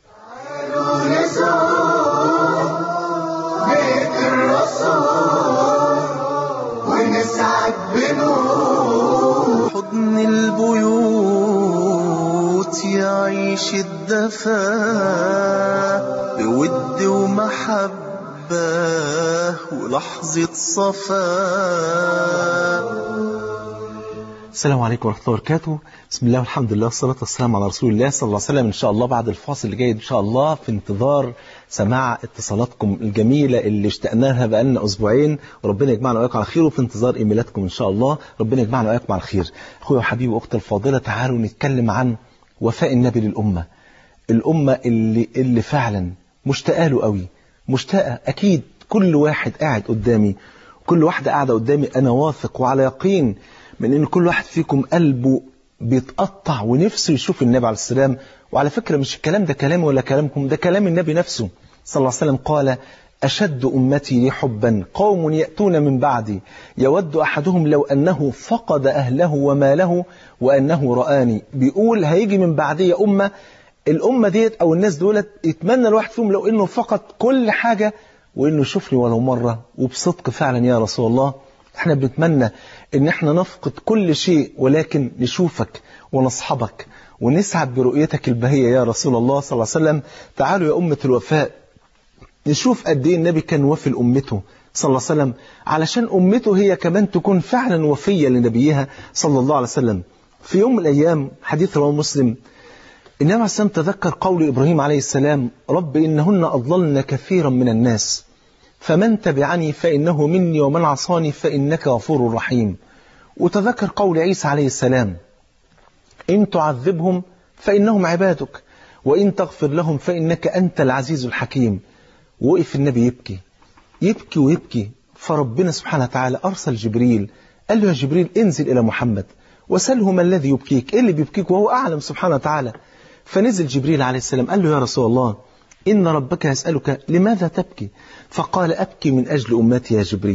Speaker 1: بيت الرسول ونسعد بنور حضن البيوت يعيش الدفا بود ومحبة ولحظة صفا
Speaker 2: السلام عليكم ورحمة الله وبركاته بسم الله والحمد لله والصلاة والسلام على رسول الله صلى الله عليه وسلم إن شاء الله بعد الفاصل اللي جاي إن شاء الله في انتظار سماع اتصالاتكم الجميلة اللي اشتقنا لها بقالنا أسبوعين وربنا يجمعنا وإياكم على خير وفي انتظار إيميلاتكم إن شاء الله ربنا يجمعنا وإياكم على خير أخويا وحبيبي وأختي الفاضلة تعالوا نتكلم عن وفاء النبي للأمة الأمة اللي, اللي فعلا مشتاقة له قوي مشتاقة أكيد كل واحد قاعد قدامي كل واحدة قاعدة قدامي أنا واثق وعلى يقين من ان كل واحد فيكم قلبه بيتقطع ونفسه يشوف النبي عليه السلام وعلى فكرة مش الكلام ده كلامي ولا كلامكم ده كلام النبي نفسه صلى الله عليه وسلم قال أشد أمتي لي حبا قوم يأتون من بعدي يود أحدهم لو أنه فقد أهله وماله وأنه رآني بيقول هيجي من بعدي أمة الأمة ديت أو الناس دولت يتمنى الواحد فيهم لو أنه فقد كل حاجة وأنه يشوفني ولو مرة وبصدق فعلا يا رسول الله احنا بنتمنى ان احنا نفقد كل شيء ولكن نشوفك ونصحبك ونسعد برؤيتك البهية يا رسول الله صلى الله عليه وسلم تعالوا يا أمة الوفاء نشوف قد ايه النبي كان وفي لأمته صلى الله عليه وسلم علشان أمته هي كمان تكون فعلا وفية لنبيها صلى الله عليه وسلم في يوم من الأيام حديث رواه مسلم النبي عليه السلام تذكر قول إبراهيم عليه السلام رب إنهن أضللن كثيرا من الناس فمن تبعني فإنه مني ومن عصاني فإنك غفور رحيم وتذكر قول عيسى عليه السلام إن تعذبهم فإنهم عبادك وإن تغفر لهم فإنك أنت العزيز الحكيم وقف النبي يبكي يبكي ويبكي فربنا سبحانه وتعالى أرسل جبريل قال له يا جبريل انزل إلى محمد وسله ما الذي يبكيك إيه اللي بيبكيك وهو أعلم سبحانه وتعالى فنزل جبريل عليه السلام قال له يا رسول الله إن ربك يسألك لماذا تبكي فقال أبكي من أجل أمتي يا جبريل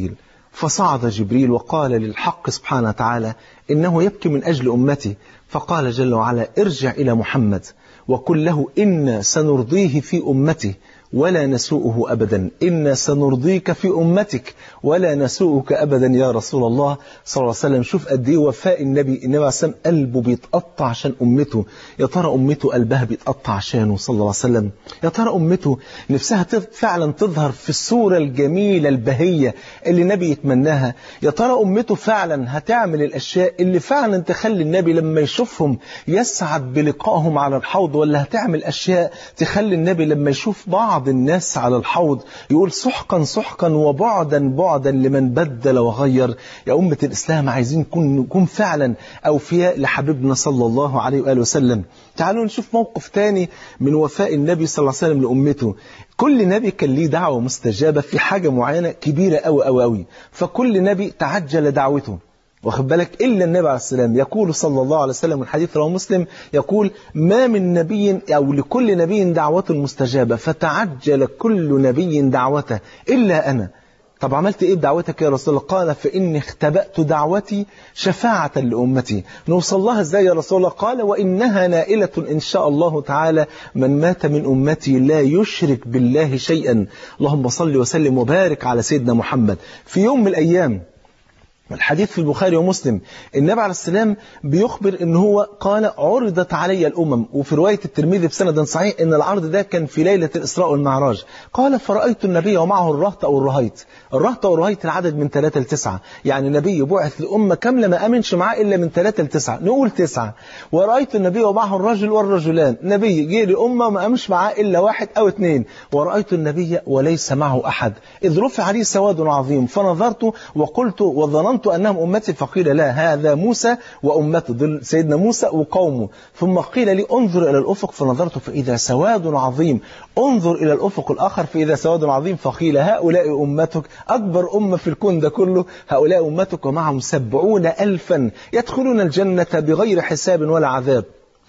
Speaker 2: فصعد جبريل وقال للحق سبحانه وتعالى إنه يبكي من أجل أمتي فقال جل وعلا ارجع إلى محمد وقل له إنا سنرضيه في أمته ولا نسوءه أبدا إنا سنرضيك في أمتك ولا نسوءك أبدا يا رسول الله صلى الله عليه وسلم شوف قد إيه وفاء النبي النبي عليه السلام قلبه بيتقطع عشان أمته يا ترى أمته قلبها بيتقطع عشانه صلى الله عليه وسلم يا ترى أمته نفسها فعلا تظهر في الصورة الجميلة البهية اللي النبي يتمناها يا ترى أمته فعلا هتعمل الأشياء اللي فعلا تخلي النبي لما يشوفهم يسعد بلقائهم على الحوض ولا هتعمل أشياء تخلي النبي لما يشوف بعض بعض الناس على الحوض يقول سحقا سحقا وبعدا بعدا لمن بدل وغير يا أمة الإسلام عايزين نكون, نكون فعلا أوفياء لحبيبنا صلى الله عليه وآله وسلم تعالوا نشوف موقف تاني من وفاء النبي صلى الله عليه وسلم لأمته كل نبي كان ليه دعوة مستجابة في حاجة معينة كبيرة أوي أوي أوي فكل نبي تعجل دعوته واخد بالك إلا النبي عليه السلام يقول صلى الله عليه وسلم الحديث رواه مسلم يقول ما من نبي أو لكل نبي دعوة مستجابة فتعجل كل نبي دعوته إلا أنا طب عملت إيه بدعوتك يا رسول الله قال فإني اختبأت دعوتي شفاعة لأمتي نوصل لها إزاي يا رسول الله قال وإنها نائلة إن شاء الله تعالى من مات من أمتي لا يشرك بالله شيئا اللهم صل وسلم وبارك على سيدنا محمد في يوم من الأيام الحديث في البخاري ومسلم النبي عليه السلام بيخبر ان هو قال عرضت علي الامم وفي روايه الترمذي بسند صحيح ان العرض ده كان في ليله الاسراء والمعراج قال فرايت النبي ومعه الرهط او الرهيط الرهط او الرهيط العدد من ثلاثة لتسعة يعني النبي بعث لامه كامله ما امنش معاه الا من ثلاثة لتسعة نقول تسعة ورايت النبي ومعه الرجل والرجلان نبي جه لامه ما امنش معاه الا واحد او اثنين ورايت النبي وليس معه احد اذ رفع لي سواد عظيم فنظرت وقلت وظننت ظننت أنهم أمتي فقيل لا هذا موسى وأمته دول سيدنا موسى وقومه ثم قيل لي انظر إلى الأفق فنظرت فإذا سواد عظيم انظر إلى الأفق الآخر فإذا سواد عظيم فقيل هؤلاء أمتك أكبر أمة في الكون ده كله هؤلاء أمتك ومعهم سبعون ألفا يدخلون الجنة بغير حساب ولا عذاب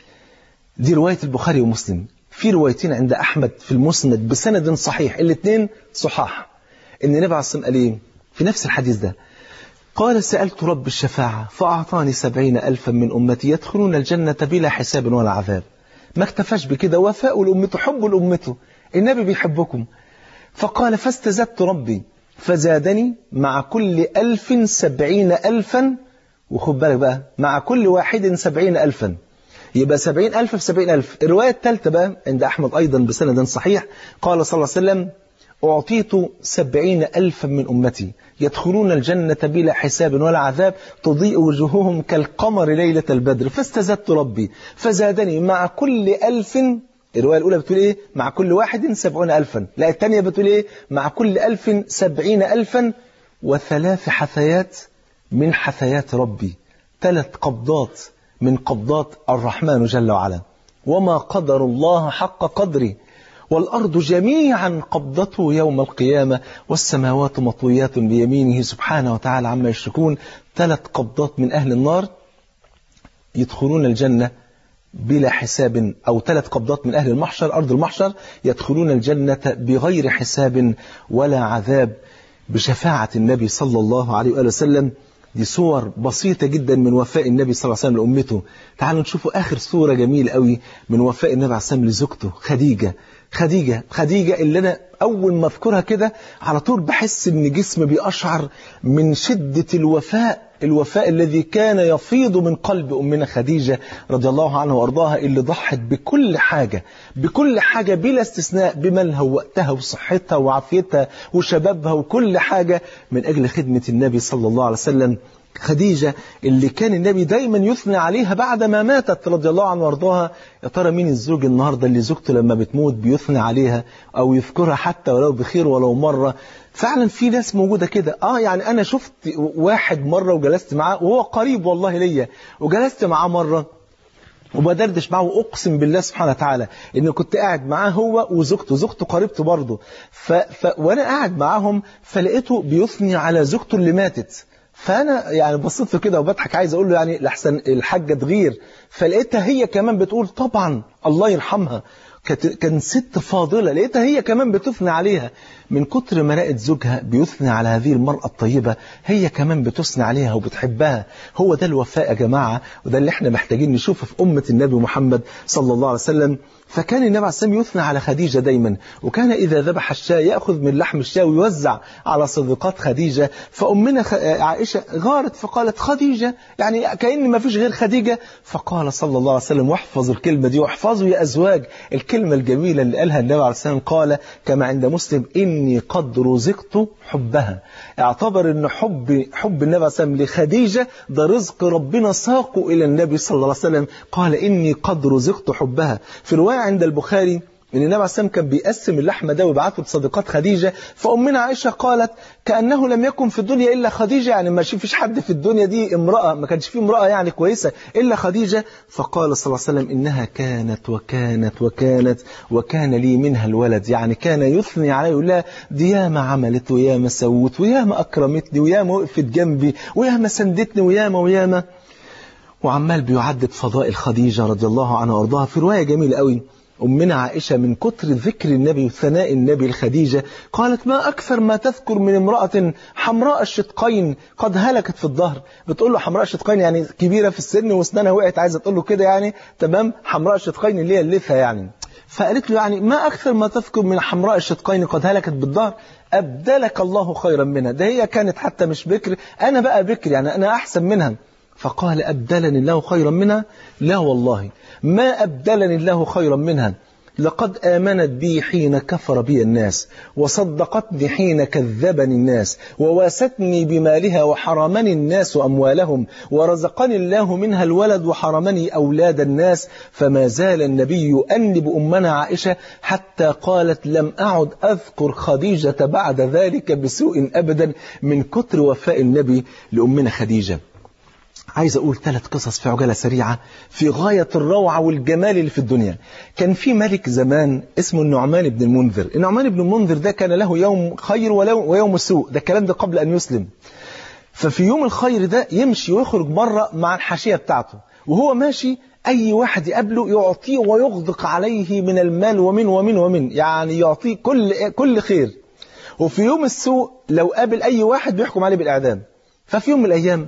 Speaker 2: دي رواية البخاري ومسلم في روايتين عند أحمد في المسند بسند صحيح الاثنين صحاح إن النبي عليه الصلاة والسلام قال إيه في نفس الحديث ده قال سألت رب الشفاعة فأعطاني سبعين ألفا من أمتي يدخلون الجنة بلا حساب ولا عذاب ما اكتفاش بكده وفاء لأمته حب لأمته النبي بيحبكم فقال فاستزدت ربي فزادني مع كل ألف سبعين ألفا وخد بالك بقى مع كل واحد سبعين ألفا يبقى سبعين ألف في سبعين ألف الرواية الثالثة بقى عند أحمد أيضا بسند صحيح قال صلى الله عليه وسلم أعطيت سبعين ألفا من أمتي يدخلون الجنة بلا حساب ولا عذاب تضيء وجوههم كالقمر ليلة البدر فاستزدت ربي فزادني مع كل ألف الرواية الأولى بتقول إيه مع كل واحد سبعون ألفا لا الثانية بتقول إيه مع كل ألف سبعين ألفا وثلاث حثيات من حثيات ربي ثلاث قبضات من قبضات الرحمن جل وعلا وما قدر الله حق قدره والأرض جميعا قبضته يوم القيامة والسماوات مطويات بيمينه سبحانه وتعالى عما يشركون ثلاث قبضات من أهل النار يدخلون الجنة بلا حساب أو ثلاث قبضات من أهل المحشر أرض المحشر يدخلون الجنة بغير حساب ولا عذاب بشفاعة النبي صلى الله عليه وآله وسلم دي صور بسيطة جدا من وفاء النبي صلى الله عليه وسلم لأمته تعالوا نشوفوا آخر صورة جميلة قوي من وفاء النبي عليه السلام لزوجته خديجة خديجة خديجة اللي أنا أول ما أذكرها كده على طول بحس إن جسمي بيقشعر من شدة الوفاء الوفاء الذي كان يفيض من قلب أمنا خديجة رضي الله عنها وأرضاها اللي ضحت بكل حاجة بكل حاجة بلا استثناء بمالها ووقتها وصحتها وعافيتها وشبابها وكل حاجة من أجل خدمة النبي صلى الله عليه وسلم خديجة اللي كان النبي دايما يثني عليها بعد ما ماتت رضي الله عنها وارضاها يا ترى مين الزوج النهاردة اللي زوجته لما بتموت بيثني عليها أو يذكرها حتى ولو بخير ولو مرة فعلا في ناس موجودة كده اه يعني أنا شفت واحد مرة وجلست معاه وهو قريب والله ليا وجلست معاه مرة وبدردش معاه واقسم بالله سبحانه وتعالى ان كنت قاعد معاه هو وزوجته زوجته قريبته برضه ف... ف... وانا قاعد معاهم فلقيته بيثني على زوجته اللي ماتت فانا يعني بصيت له كده وبضحك عايز اقول له يعني لحسن الحاجه تغير فلقيتها هي كمان بتقول طبعا الله يرحمها كان ست فاضلة لقيتها هي كمان بتثني عليها من كتر ما لقت زوجها بيثني على هذه المرأة الطيبة هي كمان بتثني عليها وبتحبها هو ده الوفاء يا جماعة وده اللي احنا محتاجين نشوفه في أمة النبي محمد صلى الله عليه وسلم فكان النبي عليه السلام يثنى على خديجة دايما وكان إذا ذبح الشاة يأخذ من لحم الشاة ويوزع على صديقات خديجة فأمنا خ... عائشة غارت فقالت خديجة يعني كأن ما فيش غير خديجة فقال صلى الله عليه وسلم واحفظوا الكلمة دي واحفظوا يا أزواج الكلمة الجميلة اللي قالها النبي عليه السلام قال كما عند مسلم إني قد رزقت حبها اعتبر أن حب حب النبي عليه السلام لخديجة ده رزق ربنا ساقه إلى النبي صلى الله عليه وسلم قال إني قد رزقت حبها في رواية عند البخاري ان النبي عليه السلام كان بيقسم اللحمه ده ويبعته لصديقات خديجه فامنا عائشه قالت كانه لم يكن في الدنيا الا خديجه يعني ما فيش حد في الدنيا دي امراه ما كانش في امراه يعني كويسه الا خديجه فقال صلى الله عليه وسلم انها كانت وكانت وكانت وكان لي منها الولد يعني كان يثني علي يقول لها دي ياما عملت وياما سوت وياما اكرمتني وياما وقفت جنبي وياما سندتني وياما وياما وعمال بيعدد فضائل خديجه رضي الله عنها وارضاها في روايه جميله قوي أمنا عائشة من كتر ذكر النبي وثناء النبي لخديجة قالت ما أكثر ما تذكر من امرأة حمراء الشدقين قد هلكت في الظهر بتقول له حمراء الشدقين يعني كبيرة في السن واسنانها وقعت عايزة تقول له كده يعني تمام حمراء الشدقين اللي هي اللثة يعني فقالت له يعني ما أكثر ما تذكر من حمراء الشدقين قد هلكت بالظهر أبدلك الله خيرا منها ده هي كانت حتى مش بكر أنا بقى بكر يعني أنا أحسن منها فقال أبدلني الله خيرا منها لا والله ما أبدلني الله خيرا منها لقد آمنت بي حين كفر بي الناس وصدقتني حين كذبني الناس وواستني بمالها وحرمني الناس أموالهم ورزقني الله منها الولد وحرمني أولاد الناس فما زال النبي يؤنب أمنا عائشة حتى قالت لم أعد أذكر خديجة بعد ذلك بسوء أبدا من كتر وفاء النبي لأمنا خديجة عايز أقول ثلاث قصص في عجالة سريعة في غاية الروعة والجمال اللي في الدنيا كان في ملك زمان اسمه النعمان بن المنذر النعمان بن المنذر ده كان له يوم خير ويوم سوء ده الكلام ده قبل أن يسلم ففي يوم الخير ده يمشي ويخرج مرة مع الحاشية بتاعته وهو ماشي أي واحد يقابله يعطيه ويغدق عليه من المال ومن ومن ومن يعني يعطيه كل كل خير وفي يوم السوء لو قابل أي واحد بيحكم عليه بالإعدام ففي يوم من الأيام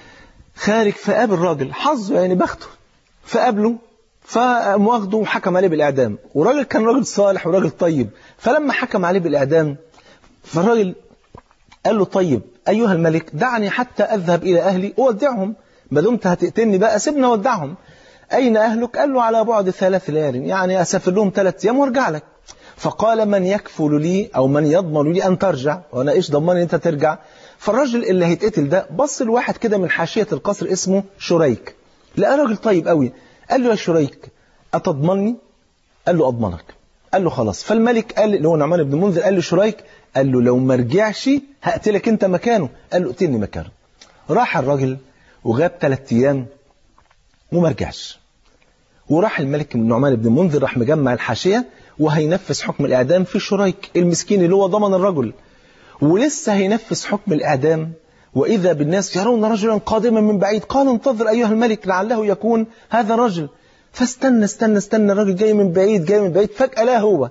Speaker 2: خارج فقابل راجل حظه يعني بخته فقابله فمواخده وحكم عليه بالإعدام وراجل كان راجل صالح وراجل طيب فلما حكم عليه بالإعدام فالراجل قال له طيب أيها الملك دعني حتى أذهب إلى أهلي أودعهم ما دمت هتقتلني بقى سيبني أودعهم أين أهلك؟ قال له على بعد ثلاث ليال يعني أسافر لهم ثلاث أيام وارجع لك فقال من يكفل لي أو من يضمن لي أن ترجع وأنا إيش ضمني أنت ترجع فالراجل اللي هيتقتل ده بص لواحد كده من حاشية القصر اسمه شريك لقى راجل طيب قوي قال له يا شريك أتضمني قال له أضمنك قال له خلاص فالملك قال اللي هو نعمان بن منذر قال له شريك قال له لو ما رجعش هقتلك انت مكانه قال له اقتلني مكانه راح الراجل وغاب ثلاث ايام وما رجعش وراح الملك النعمان بن منذر راح مجمع الحاشية وهينفذ حكم الإعدام في شريك المسكين اللي هو ضمن الرجل ولسه هينفذ حكم الإعدام وإذا بالناس يرون رجلا قادما من بعيد قال انتظر أيها الملك لعله يكون هذا الرجل فاستنى استنى استنى الراجل جاي من بعيد جاي من بعيد فجأة لا هو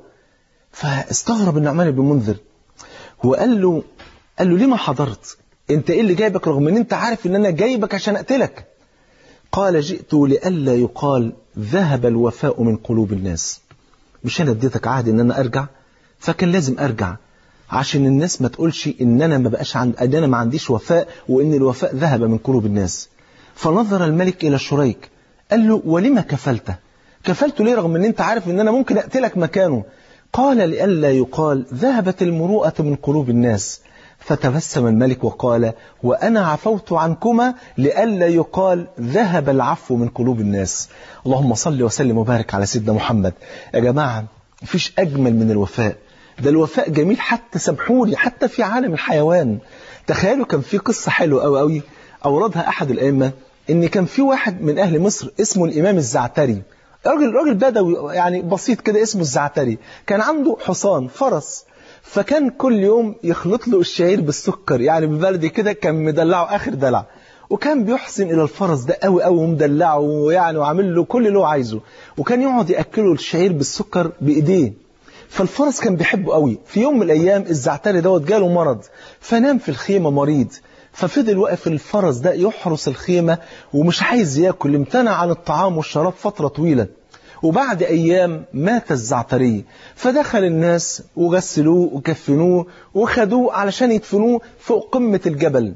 Speaker 2: فاستغرب النعمان بن منذر وقال له قال له ليه ما حضرت انت ايه اللي جايبك رغم ان انت عارف ان انا جايبك عشان اقتلك قال جئت لئلا يقال ذهب الوفاء من قلوب الناس مش انا اديتك عهد ان انا ارجع فكان لازم ارجع عشان الناس ما تقولش ان انا ما بقاش عند ان انا ما عنديش وفاء وان الوفاء ذهب من قلوب الناس فنظر الملك الى شريك قال له ولما كفلته كفلته ليه رغم ان انت عارف ان انا ممكن اقتلك مكانه قال لئلا يقال ذهبت المروءة من قلوب الناس فتبسم الملك وقال وأنا عفوت عنكما لئلا يقال ذهب العفو من قلوب الناس اللهم صل وسلم وبارك على سيدنا محمد يا جماعة مفيش أجمل من الوفاء ده الوفاء جميل حتى سامحوني حتى في عالم الحيوان تخيلوا كان في قصة حلوة أوي أوي أوردها أحد الأئمة إن كان في واحد من أهل مصر اسمه الإمام الزعتري راجل راجل بدوي يعني بسيط كده اسمه الزعتري كان عنده حصان فرس فكان كل يوم يخلط له الشعير بالسكر يعني ببلدي كده كان مدلعه آخر دلع وكان بيحسن إلى الفرس ده قوي قوي ومدلعه ويعني وعامل له كل اللي هو عايزه وكان يقعد يأكله الشعير بالسكر بإيديه فالفرس كان بيحبه قوي في يوم من الأيام الزعتري دوت جاله مرض فنام في الخيمة مريض ففضل واقف الفرس ده يحرس الخيمة ومش عايز ياكل امتنع عن الطعام والشراب فترة طويلة وبعد أيام مات الزعتري فدخل الناس وغسلوه وكفنوه وخدوه علشان يدفنوه فوق قمة الجبل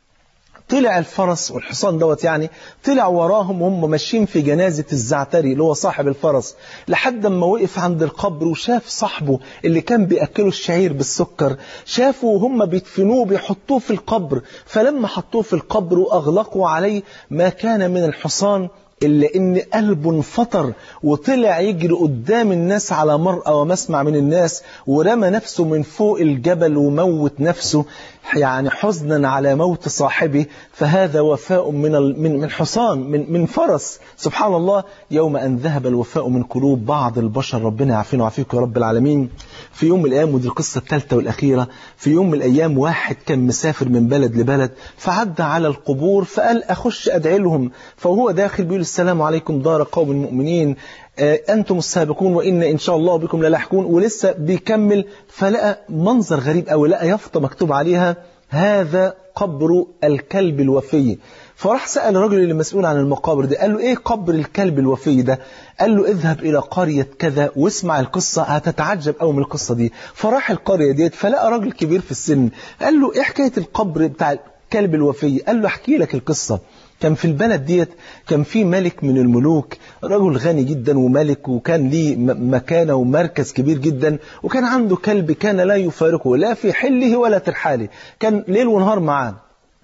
Speaker 2: طلع الفرس والحصان دوت يعني طلع وراهم وهم ماشيين في جنازة الزعتري اللي هو صاحب الفرس لحد ما وقف عند القبر وشاف صاحبه اللي كان بيأكله الشعير بالسكر شافه وهم بيدفنوه بيحطوه في القبر فلما حطوه في القبر وأغلقوا عليه ما كان من الحصان إلا إن قلبه انفطر وطلع يجري قدام الناس على مرأى ومسمع من الناس ورمى نفسه من فوق الجبل وموت نفسه يعني حزنا على موت صاحبه فهذا وفاء من من من حصان من من فرس سبحان الله يوم أن ذهب الوفاء من قلوب بعض البشر ربنا يعافينا ويعافيكم يا رب العالمين في يوم من الأيام ودي القصة الثالثة والأخيرة في يوم من الأيام واحد كان مسافر من بلد لبلد فعدى على القبور فقال أخش أدعي لهم فهو داخل بيقول السلام عليكم دار قوم المؤمنين أنتم السابقون وإن إن شاء الله بكم للاحقون ولسه بيكمل فلقى منظر غريب أو لقى يافطة مكتوب عليها هذا قبر الكلب الوفي فراح سأل الرجل اللي مسؤول عن المقابر دي قال له ايه قبر الكلب الوفي ده قال له اذهب الى قرية كذا واسمع القصة هتتعجب قوي من القصة دي فراح القرية ديت فلقى راجل كبير في السن قال له ايه حكاية القبر بتاع الكلب الوفي قال له احكي لك القصة كان في البلد ديت كان في ملك من الملوك رجل غني جدا وملك وكان ليه مكانة ومركز كبير جدا وكان عنده كلب كان لا يفارقه لا في حله ولا ترحاله كان ليل ونهار معاه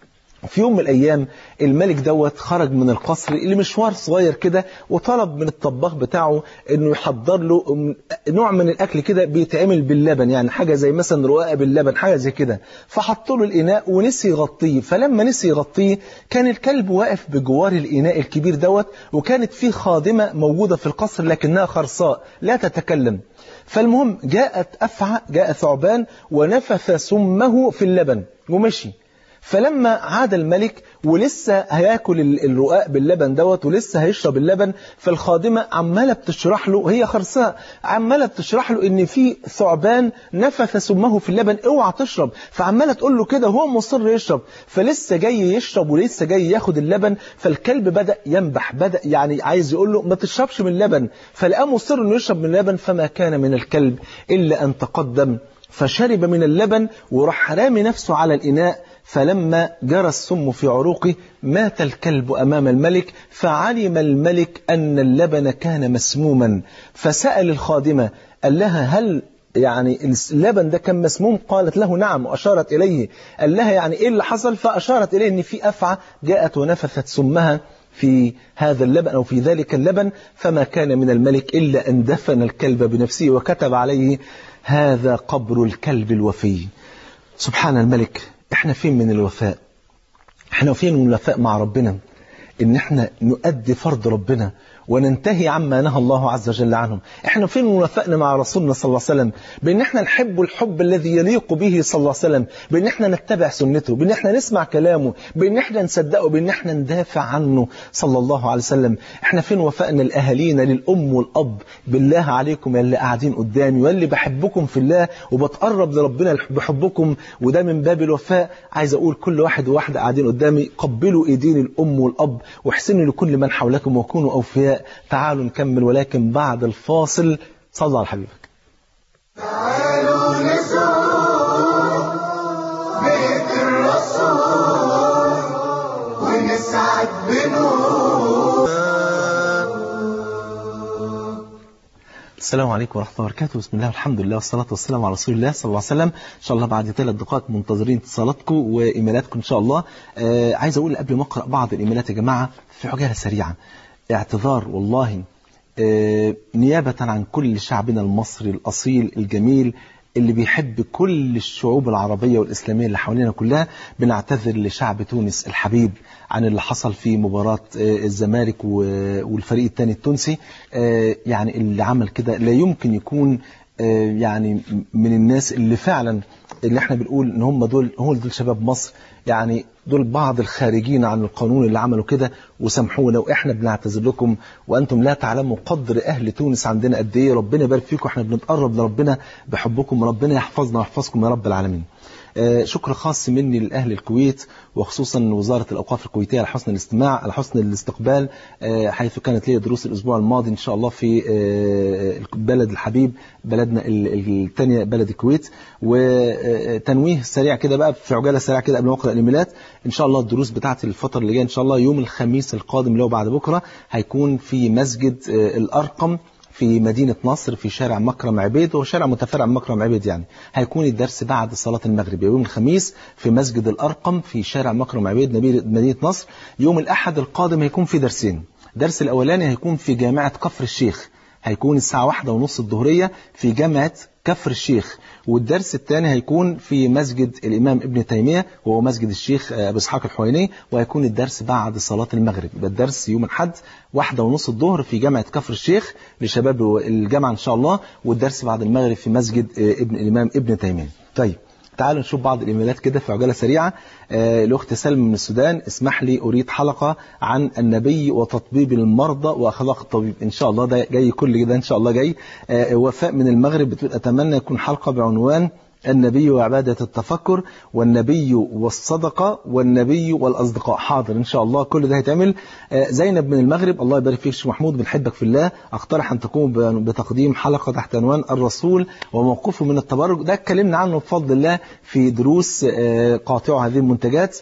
Speaker 2: في يوم من الأيام الملك دوت خرج من القصر لمشوار صغير كده وطلب من الطباخ بتاعه انه يحضر له نوع من الأكل كده بيتعمل باللبن يعني حاجة زي مثلا رقاق باللبن حاجة زي كده فحط له الإناء ونسي يغطيه فلما نسي يغطيه كان الكلب واقف بجوار الإناء الكبير دوت وكانت فيه خادمة موجودة في القصر لكنها خرصاء لا تتكلم فالمهم جاءت أفعى جاء ثعبان ونفث سمه في اللبن ومشي فلما عاد الملك ولسه هياكل الرقاق باللبن دوت ولسه هيشرب اللبن فالخادمة عمالة بتشرح له هي خرساء عمالة بتشرح له ان في ثعبان نفث سمه في اللبن اوعى تشرب فعمالة تقول له كده هو مصر يشرب فلسه جاي يشرب ولسه جاي ياخد اللبن فالكلب بدأ ينبح بدأ يعني عايز يقول له ما تشربش من اللبن فلقاه مصر انه يشرب من اللبن فما كان من الكلب إلا أن تقدم فشرب من اللبن وراح رامي نفسه على الإناء فلما جرى السم في عروقه مات الكلب أمام الملك فعلم الملك أن اللبن كان مسموما فسأل الخادمة قال لها هل يعني اللبن ده كان مسموم قالت له نعم وأشارت إليه قال لها يعني إيه اللي حصل فأشارت إليه أن في أفعى جاءت ونفثت سمها في هذا اللبن أو في ذلك اللبن فما كان من الملك إلا أن دفن الكلب بنفسه وكتب عليه هذا قبر الكلب الوفي سبحان الملك احنا فين من الوفاء احنا فين من الوفاء مع ربنا ان احنا نؤدي فرض ربنا وننتهي عما نهى الله عز وجل عنهم احنا فين وفقنا مع رسولنا صلى الله عليه وسلم بان احنا نحب الحب الذي يليق به صلى الله عليه وسلم بان احنا نتبع سنته بان احنا نسمع كلامه بان احنا نصدقه بان احنا ندافع عنه صلى الله عليه وسلم احنا فين وفقنا لاهالينا للام والاب بالله عليكم يا اللي قاعدين قدامي واللي بحبكم في الله وبتقرب لربنا بحبكم وده من باب الوفاء عايز اقول كل واحد وواحده قاعدين قدامي قبلوا ايدين الام والاب واحسنوا لكل من حولكم وكونوا اوفياء تعالوا نكمل ولكن بعد الفاصل صلى على حبيبك
Speaker 1: تعالوا نزور بيت الرسول ونسعد بنور
Speaker 2: السلام عليكم ورحمة الله وبركاته بسم الله والحمد لله والصلاة والسلام على رسول الله صلى الله عليه وسلم إن شاء الله بعد ثلاث دقائق منتظرين اتصالاتكم وإيميلاتكم إن شاء الله آه عايز أقول قبل ما أقرأ بعض الإيميلات يا جماعة في عجالة سريعة اعتذار والله آه نيابة عن كل شعبنا المصري الأصيل الجميل اللي بيحب كل الشعوب العربية والإسلامية اللي حوالينا كلها بنعتذر لشعب تونس الحبيب عن اللي حصل في مباراة الزمالك والفريق الثاني التونسي يعني اللي عمل كده لا يمكن يكون يعني من الناس اللي فعلا اللي احنا بنقول ان هم دول هم دول شباب مصر يعني دول بعض الخارجين عن القانون اللي عملوا كده وسامحونا واحنا بنعتذر لكم وانتم لا تعلموا قدر اهل تونس عندنا قد ايه ربنا يبارك فيكم احنا بنتقرب لربنا بحبكم ربنا يحفظنا ويحفظكم يا رب العالمين آه، شكر خاص مني لأهل الكويت وخصوصا وزارة الأوقاف الكويتية على حسن الاستماع على حسن الاستقبال آه، حيث كانت لي دروس الأسبوع الماضي إن شاء الله في آه، بلد الحبيب بلدنا ال- الثانية بلد الكويت وتنويه سريع كده بقى في عجالة سريعة كده قبل ما أقرأ الإيميلات إن شاء الله الدروس بتاعتي الفترة اللي جاية إن شاء الله يوم الخميس القادم اللي هو بعد بكرة هيكون في مسجد آه، الأرقم في مدينة نصر في شارع مكرم عبيد هو شارع متفرع من مكرم عبيد يعني هيكون الدرس بعد صلاة المغرب يوم الخميس في مسجد الأرقم في شارع مكرم عبيد نبيل- مدينة نصر يوم الأحد القادم هيكون في درسين الدرس الأولاني هيكون في جامعة كفر الشيخ هيكون الساعة واحدة ونص الظهرية في جامعة كفر الشيخ والدرس الثاني هيكون في مسجد الإمام ابن تيمية وهو مسجد الشيخ آه، أبو إسحاق الحويني وهيكون الدرس بعد صلاة المغرب يبقى الدرس يوم الأحد واحدة ونص الظهر في جامعة كفر الشيخ لشباب الجامعة إن شاء الله والدرس بعد المغرب في مسجد آه، ابن الإمام ابن تيمية طيب تعالوا نشوف بعض الايميلات كده في عجاله سريعه آه، الاخت سلمى من السودان اسمح لي اريد حلقه عن النبي وتطبيب المرضى واخلاق الطبيب ان شاء الله ده جاي كل ده ان شاء الله جاي آه، وفاء من المغرب بتقول اتمنى يكون حلقه بعنوان النبي وعبادة التفكر والنبي والصدقة والنبي والأصدقاء حاضر إن شاء الله كل ده هيتعمل آه، زينب من المغرب الله يبارك فيك شيخ محمود بنحبك في الله أقترح أن تقوم ب- بتقديم حلقة تحت عنوان الرسول وموقفه من التبرج ده اتكلمنا عنه بفضل الله في دروس آه، قاطع هذه المنتجات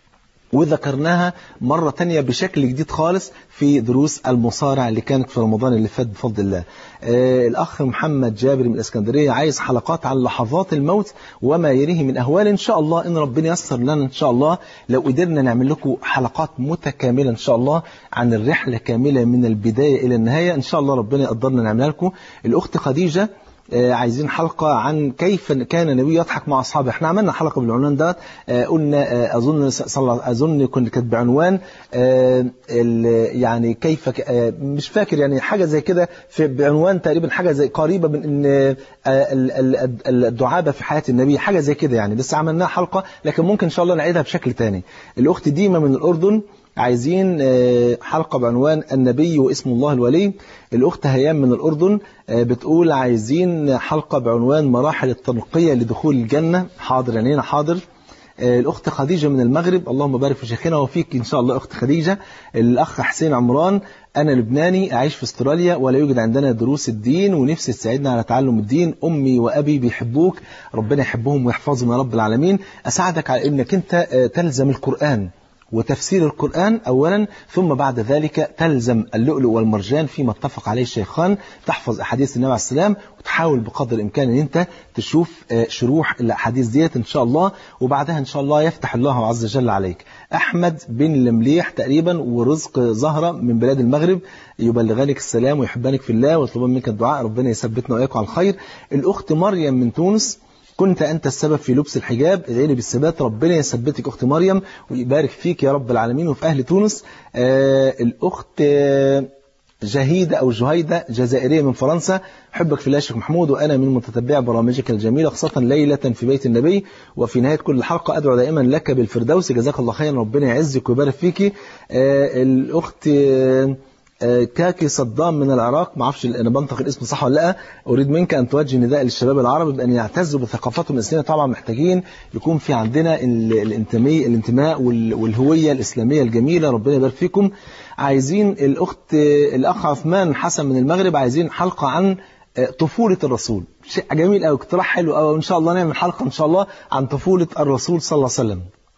Speaker 2: وذكرناها مرة تانية بشكل جديد خالص في دروس المصارع اللي كانت في رمضان اللي فات بفضل الله آه الأخ محمد جابر من الإسكندرية عايز حلقات عن لحظات الموت وما يليه من أهوال إن شاء الله إن ربنا يسر لنا إن شاء الله لو قدرنا نعمل لكم حلقات متكاملة إن شاء الله عن الرحلة كاملة من البداية إلى النهاية إن شاء الله ربنا يقدرنا نعملها لكم الأخت خديجة آه، عايزين حلقة عن كيف كان النبي يضحك مع أصحابه احنا عملنا حلقة بالعنوان ده آه، قلنا آه، أظن صلى أظن كنت كانت بعنوان آه، ال- يعني كيف ك- آه، مش فاكر يعني حاجة زي كده في بعنوان تقريبا حاجة زي قريبة من إن آه، ال- ال- ال- الدعابة في حياة النبي حاجة زي كده يعني لسه عملناها حلقة لكن ممكن إن شاء الله نعيدها بشكل تاني الأخت ديمة من الأردن عايزين آه، حلقة بعنوان النبي واسم الله الولي الأخت هيام من الأردن آه، بتقول عايزين حلقة بعنوان مراحل التنقية لدخول الجنة حاضر يعني هنا حاضر آه، الأخت خديجة من المغرب اللهم بارك في شيخنا وفيك إن شاء الله أخت خديجة الأخ حسين عمران أنا لبناني أعيش في استراليا ولا يوجد عندنا دروس الدين ونفسي تساعدنا على تعلم الدين أمي وأبي بيحبوك ربنا يحبهم ويحفظهم يا رب العالمين أساعدك على أنك أنت آه، تلزم القرآن وتفسير القرآن أولا ثم بعد ذلك تلزم اللؤلؤ والمرجان فيما اتفق عليه الشيخان تحفظ أحاديث النبي عليه السلام وتحاول بقدر الإمكان أن أنت تشوف آه، شروح الأحاديث ديت إن شاء الله وبعدها إن شاء الله يفتح الله عز وجل عليك أحمد بن المليح تقريبا ورزق زهرة من بلاد المغرب يبلغانك السلام ويحبانك في الله ويطلبان منك الدعاء ربنا يثبتنا وإياكم على الخير الأخت مريم من تونس كنت أنت السبب في لبس الحجاب ادعي لي بالثبات ربنا يثبتك أخت مريم ويبارك فيك يا رب العالمين وفي أهل تونس آه الأخت آه جهيدة أو جهيدة جزائرية من فرنسا حبك في الله شيخ محمود وأنا من متتبع برامجك الجميلة خاصة ليلة في بيت النبي وفي نهاية كل حلقة أدعو دائما لك بالفردوس جزاك الله خيرا ربنا يعزك ويبارك فيك آه الأخت آه آه، كاكي صدام من العراق ما اعرفش انا بنطق الاسم صح ولا لا اريد منك ان توجه نداء للشباب العرب بان يعتزوا بثقافتهم الاسلاميه طبعا محتاجين يكون في عندنا ال- الانتماء الانتماء وال- والهويه الاسلاميه الجميله ربنا يبارك فيكم عايزين الاخت آه، الاخ عثمان حسن من المغرب عايزين حلقه عن آه، طفولة الرسول شيء جميل قوي اقتراح حلو قوي وان شاء الله نعمل حلقة ان شاء الله عن طفولة الرسول صلى الله عليه وسلم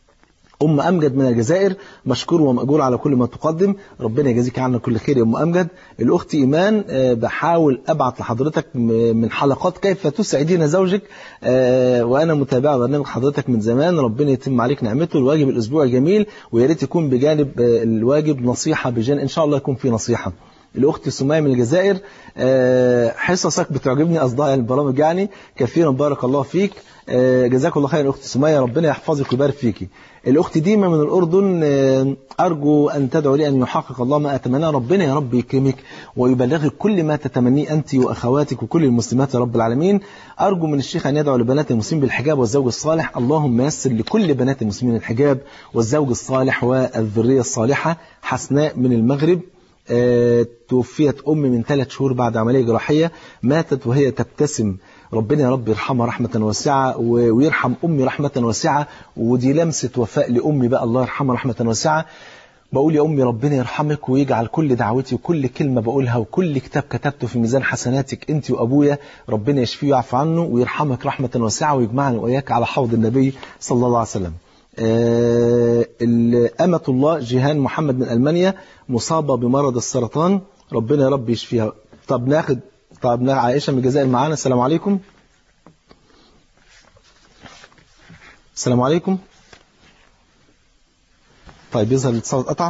Speaker 2: أم أمجد من الجزائر مشكور ومأجور على كل ما تقدم ربنا يجازيك عنا كل خير يا أم أمجد الأخت إيمان آه، بحاول أبعت لحضرتك م- من حلقات كيف تسعدين زوجك آه، وأنا متابعة برنامج حضرتك من زمان ربنا يتم عليك نعمته الواجب الأسبوعي جميل ويا ريت يكون بجانب آه، الواجب نصيحة بجانب إن شاء الله يكون في نصيحة الأخت سمية من الجزائر آه، حصصك بتعجبني اصداء البرامج يعني كثيرا بارك الله فيك آه، جزاك الله خير اخت سميه ربنا يحفظك ويبارك فيكي الاخت ديما من الاردن آه، ارجو ان تدعو لي ان يحقق الله ما اتمناه ربنا يا رب يكرمك ويبلغك كل ما تتمنيه انت واخواتك وكل المسلمات يا رب العالمين ارجو من الشيخ ان يدعو لبنات المسلمين بالحجاب والزوج الصالح اللهم يسر لكل بنات المسلمين الحجاب والزوج الصالح والذريه الصالحه حسناء من المغرب آه، توفيت أم من ثلاث شهور بعد عملية جراحية ماتت وهي تبتسم ربنا يا رب يرحمها رحمة واسعة و- ويرحم أمي رحمة واسعة ودي لمسة وفاء لأمي بقى الله يرحمها رحمة واسعة بقول يا أمي ربنا يرحمك ويجعل كل دعوتي وكل كلمة بقولها وكل كتاب كتبته في ميزان حسناتك أنت وأبويا ربنا يشفيه ويعفو عنه ويرحمك رحمة واسعة ويجمعنا وإياك على حوض النبي صلى الله عليه وسلم آه، ال- أمة الله جيهان محمد من ألمانيا مصابة بمرض السرطان ربنا يا رب يشفيها طب ناخد طب نا- عائشة من الجزائر معانا السلام عليكم السلام عليكم طيب يظهر الاتصال اتقطع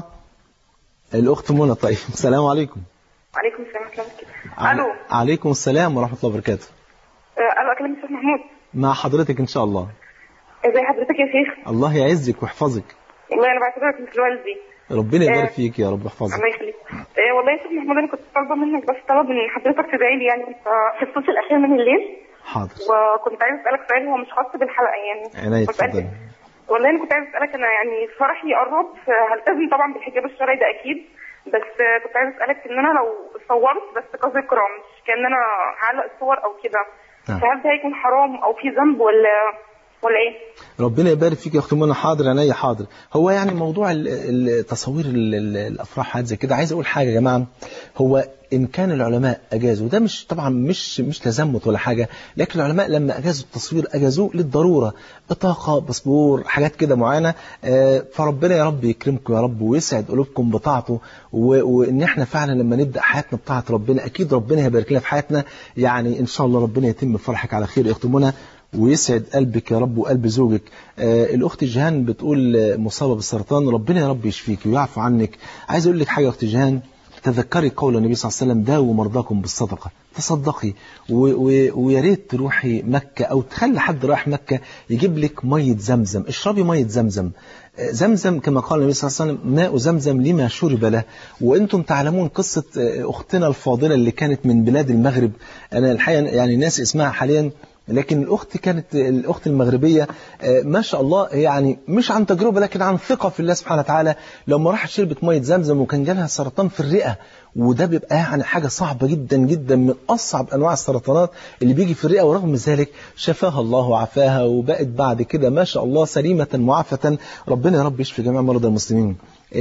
Speaker 2: الأخت منى طيب السلام عليكم
Speaker 3: وعليكم السلام ورحمة الله وبركاته.
Speaker 2: علي-
Speaker 3: الو
Speaker 2: عليكم السلام ورحمة الله وبركاته
Speaker 3: آه، الو اكلم الاستاذ محمود
Speaker 2: مع حضرتك إن شاء الله
Speaker 3: ازي حضرتك يا شيخ
Speaker 2: الله يعزك ويحفظك
Speaker 3: والله انا بعتبرك مثل والدي
Speaker 2: ربنا يبارك
Speaker 3: آه.
Speaker 2: فيك يا رب يحفظك
Speaker 3: الله يخليك آه، والله يا استاذ محمود انا كنت طالبه منك بس طلب ان حضرتك تدعي لي يعني آه، في الثلث الاخير من الليل
Speaker 2: حاضر
Speaker 3: وكنت عايز اسالك سؤال هو مش خاص بالحلقه يعني
Speaker 2: عناية
Speaker 3: كنت عايز-
Speaker 2: اتفضلي
Speaker 3: والله انا كنت عايز اسالك انا يعني فرحي قرب آه، هلتزم طبعا بالحجاب الشرعي ده اكيد بس آه، كنت عايز اسالك ان انا لو صورت بس كذكرى مش كان انا هعلق الصور او كده
Speaker 2: نعم.
Speaker 3: فهل ده هيكون حرام او في ذنب ولا ولا ايه؟
Speaker 2: ربنا يبارك فيك يا اخت منى حاضر عينيا حاضر هو يعني موضوع ال- ال- تصوير ال- ال- الافراح حاجات زي كده عايز اقول حاجه يا جماعه هو ان كان العلماء اجازوا ده مش طبعا مش مش تزمت ولا حاجه لكن العلماء لما اجازوا التصوير اجازوه للضروره بطاقه باسبور حاجات كده معينه آه، فربنا يا رب يكرمكم يا رب ويسعد قلوبكم بطاعته و- وان احنا فعلا لما نبدا حياتنا بطاعه ربنا اكيد ربنا هيبارك لنا في حياتنا يعني ان شاء الله ربنا يتم فرحك على خير يا اخت منى ويسعد قلبك يا رب وقلب زوجك آه الأخت جيهان بتقول آه، مصابة بالسرطان ربنا يا رب يشفيك ويعفو عنك عايز أقول لك حاجة يا أخت جيهان تذكري قول النبي صلى الله عليه وسلم داووا مرضاكم بالصدقة تصدقي و- و- ويا ريت تروحي مكة أو تخلي حد رايح مكة يجيب لك مية زمزم اشربي مية زمزم آه، زمزم كما قال النبي صلى الله عليه وسلم ماء زمزم لما شرب له وانتم تعلمون قصة آه، اختنا الفاضلة اللي كانت من بلاد المغرب انا الحقيقة يعني ناس اسمها حاليا لكن الأخت كانت الأخت المغربية آه، ما شاء الله يعني مش عن تجربة لكن عن ثقة في الله سبحانه وتعالى لما راحت شربت مية زمزم وكان جالها سرطان في الرئة وده بيبقى يعني حاجة صعبة جدا جدا من أصعب أنواع السرطانات اللي بيجي في الرئة ورغم ذلك شفاها الله وعافاها وبقت بعد كده ما شاء الله سليمة معافة ربنا يا رب يشفي جميع مرضى المسلمين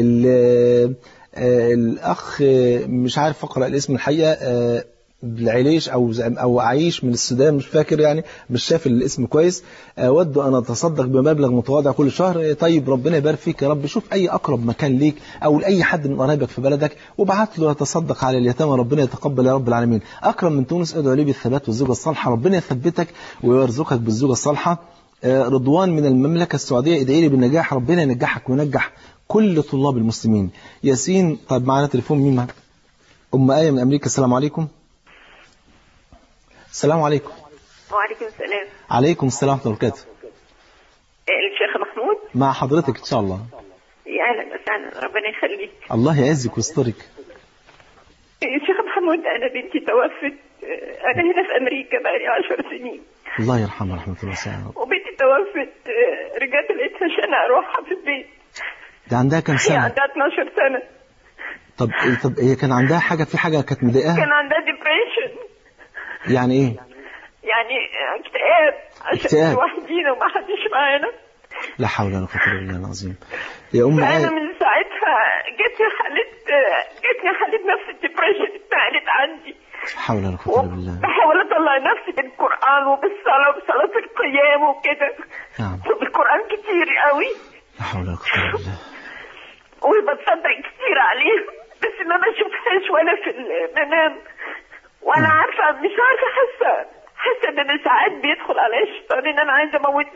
Speaker 2: ال- آه، الأخ آه، مش عارف أقرأ الاسم الحقيقة آه، العليش او او عيش من السودان مش فاكر يعني مش شايف الاسم كويس اود ان اتصدق بمبلغ متواضع كل شهر طيب ربنا يبارك فيك يا رب شوف اي اقرب مكان ليك او لاي حد من قرايبك في بلدك وابعت له يتصدق على اليتامى ربنا يتقبل يا رب العالمين اكرم من تونس ادعو لي بالثبات والزوجه الصالحه ربنا يثبتك ويرزقك بالزوجه الصالحه آه، رضوان من المملكه السعوديه ادعي لي بالنجاح ربنا ينجحك وينجح كل طلاب المسلمين ياسين طيب معنا تليفون مين معنا؟ ام ايه من امريكا السلام عليكم السلام عليكم
Speaker 3: وعليكم السلام
Speaker 2: عليكم السلام ورحمة الله وبركاته
Speaker 3: الشيخ محمود
Speaker 2: مع حضرتك إن شاء الله
Speaker 3: يا اهلا وسهلا ربنا يخليك
Speaker 2: الله يعزك ويسترك
Speaker 3: الشيخ محمود انا بنتي توفت انا هنا في امريكا بقالي عشر سنين
Speaker 2: الله يرحمه رحمة الله وسعه
Speaker 3: وبنتي توفت رجعت لقيتها عشان اروحها في البيت
Speaker 2: ده عندها كام
Speaker 3: هي
Speaker 2: سنة
Speaker 3: عندها 12 سنه
Speaker 2: طب طب هي كان عندها حاجة في حاجة كانت مضايقاها
Speaker 3: كان عندها ديبريشن
Speaker 2: يعني إيه
Speaker 3: يعني اكتئاب عشان
Speaker 2: اكتئاب.
Speaker 3: لوحدينا وما حدش معانا
Speaker 2: لا حول ولا قوة إلا بالله العظيم يا أم
Speaker 3: فانا
Speaker 2: آية
Speaker 3: من ساعتها جاتني حالة جاتني حالة نفس الديبريشن اتنقلت عندي
Speaker 2: لا حول ولا قوة إلا بالله
Speaker 3: بحاول اطلع نفسي بالقران وبالصلاه وبصلاه القيام وكده
Speaker 2: نعم
Speaker 3: بالقران كتير قوي
Speaker 2: لا حول ولا قوة إلا بالله
Speaker 3: وبتصدق كتير عليه بس ما بشوفهاش ولا في المنام وانا عارفه مش عارفه حاسه حاسه ان انا ساعات بيدخل عليا الشيطان ان انا عايزه اموت نفسي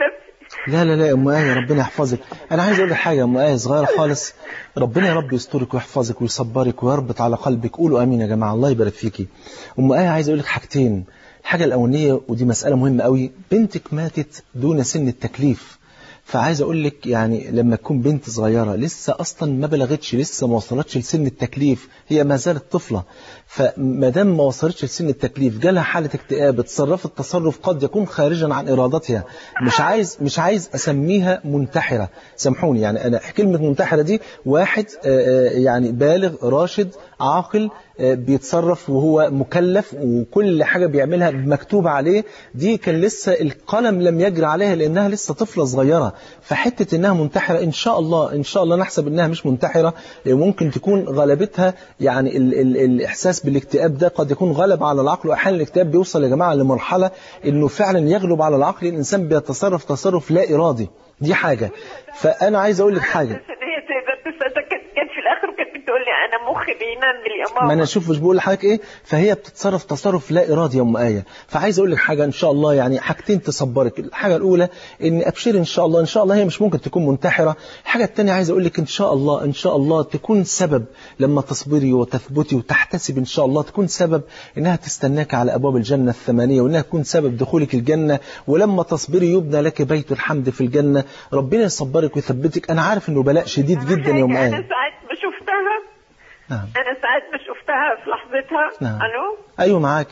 Speaker 2: لا لا لا يا ام ايه ربنا يحفظك انا عايز اقول لك حاجه يا ام ايه صغيره خالص ربنا يا رب يسترك ويحفظك ويصبرك ويربط على قلبك قولوا امين يا جماعه الله يبارك فيكي ام ايه عايز اقول لك حاجتين الحاجه الاولانيه ودي مساله مهمه قوي بنتك ماتت دون سن التكليف فعايز اقول لك يعني لما تكون بنت صغيره لسه اصلا ما بلغتش لسه ما وصلتش لسن التكليف هي ما زالت طفله فما دام ما وصلتش لسن التكليف جالها حاله اكتئاب اتصرفت تصرف قد يكون خارجا عن ارادتها مش عايز مش عايز اسميها منتحره سامحوني يعني انا كلمه منتحره دي واحد آه، آه، يعني بالغ راشد عاقل آه، بيتصرف وهو مكلف وكل حاجه بيعملها مكتوبه عليه دي كان لسه القلم لم يجري عليها لانها لسه طفله صغيره فحته انها منتحره ان شاء الله ان شاء الله نحسب انها مش منتحره آه، ممكن تكون غلبتها يعني ال ال الاحساس بالاكتئاب ده قد يكون غلب على العقل واحيانا الاكتئاب بيوصل يا جماعه لمرحله انه فعلا يغلب على العقل الانسان بيتصرف تصرف لا ارادي دي حاجه فانا عايز اقول لك حاجه
Speaker 4: بس إن هي تقدر تصدق كانت كانت في الاخر كانت بتقول لي انا مخي بينمل يا
Speaker 2: ما
Speaker 4: ماما
Speaker 2: انا شوف مش بقول لحضرتك ايه فهي بتتصرف تصرف لا ارادي يا ام ايه فعايز اقول لك حاجه ان شاء الله يعني حاجتين تصبرك الحاجه الاولى ان ابشري ان شاء الله ان شاء الله هي مش ممكن تكون منتحره الحاجه الثانيه عايز اقول لك ان شاء الله ان شاء الله تكون سبب لما تصبري وتثبتي وتحتسب ان شاء الله تكون سبب انها تستناك على ابواب الجنه الثمانيه وانها تكون سبب دخولك الجنه ولما تصبري يبنى لك بيت الحمد في الجنه ربنا يصبرك ويثبتك انا عارف انه بلاء شديد جدا يا ام
Speaker 4: انا
Speaker 2: ايه
Speaker 4: ساعات ما شفتها
Speaker 2: نعم
Speaker 4: انا ساعات ما شفتها في لحظتها
Speaker 2: نعم.
Speaker 4: الو
Speaker 2: ايوه معاكي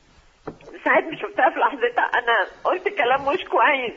Speaker 4: ساعات ما شفتها في لحظتها انا قلت كلام مش كويس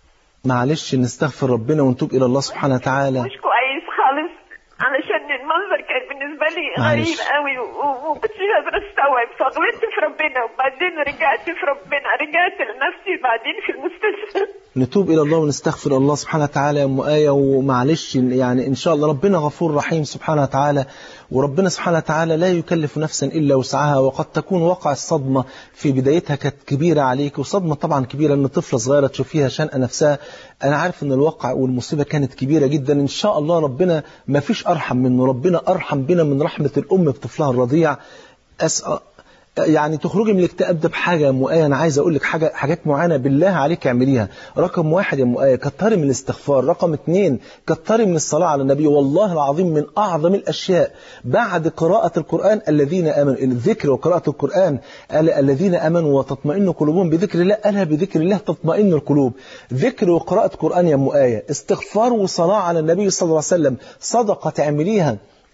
Speaker 2: معلش نستغفر ربنا ونتوب الى الله سبحانه وتعالى
Speaker 4: مش كويس خالص علشان المنظر كان بالنسبه لي
Speaker 2: معلش.
Speaker 4: غريب قوي و- و- وما كنتش قادره استوعب فغلطت في ربنا وبعدين رجعت في ربنا رجعت لنفسي بعدين في المستشفى
Speaker 2: نتوب إلى الله ونستغفر الله سبحانه وتعالى يا أم آية ومعلش يعني إن شاء الله ربنا غفور رحيم سبحانه وتعالى وربنا سبحانه وتعالى لا يكلف نفسا إلا وسعها وقد تكون وقع الصدمة في بدايتها كانت كبيرة عليك وصدمة طبعا كبيرة إن طفلة صغيرة تشوفيها شنقة نفسها أنا عارف إن الواقع والمصيبة كانت كبيرة جدا إن شاء الله ربنا ما فيش أرحم منه ربنا أرحم بنا من رحمة الأم بطفلها الرضيع أسأل يعني تخرجي من الاكتئاب ده بحاجه يا ام ايه انا عايز اقول لك حاجه حاجات معينه بالله عليك اعمليها رقم واحد يا ام ايه كتري من الاستغفار رقم اثنين كتري من الصلاه على النبي والله العظيم من اعظم الاشياء بعد قراءه القران الذين امنوا الذكر وقراءه القران قال الذين امنوا وتطمئن قلوبهم بذكر الله الا بذكر الله تطمئن القلوب ذكر وقراءه قران يا ام ايه استغفار وصلاه على النبي صلى الله عليه وسلم صدقه تعمليها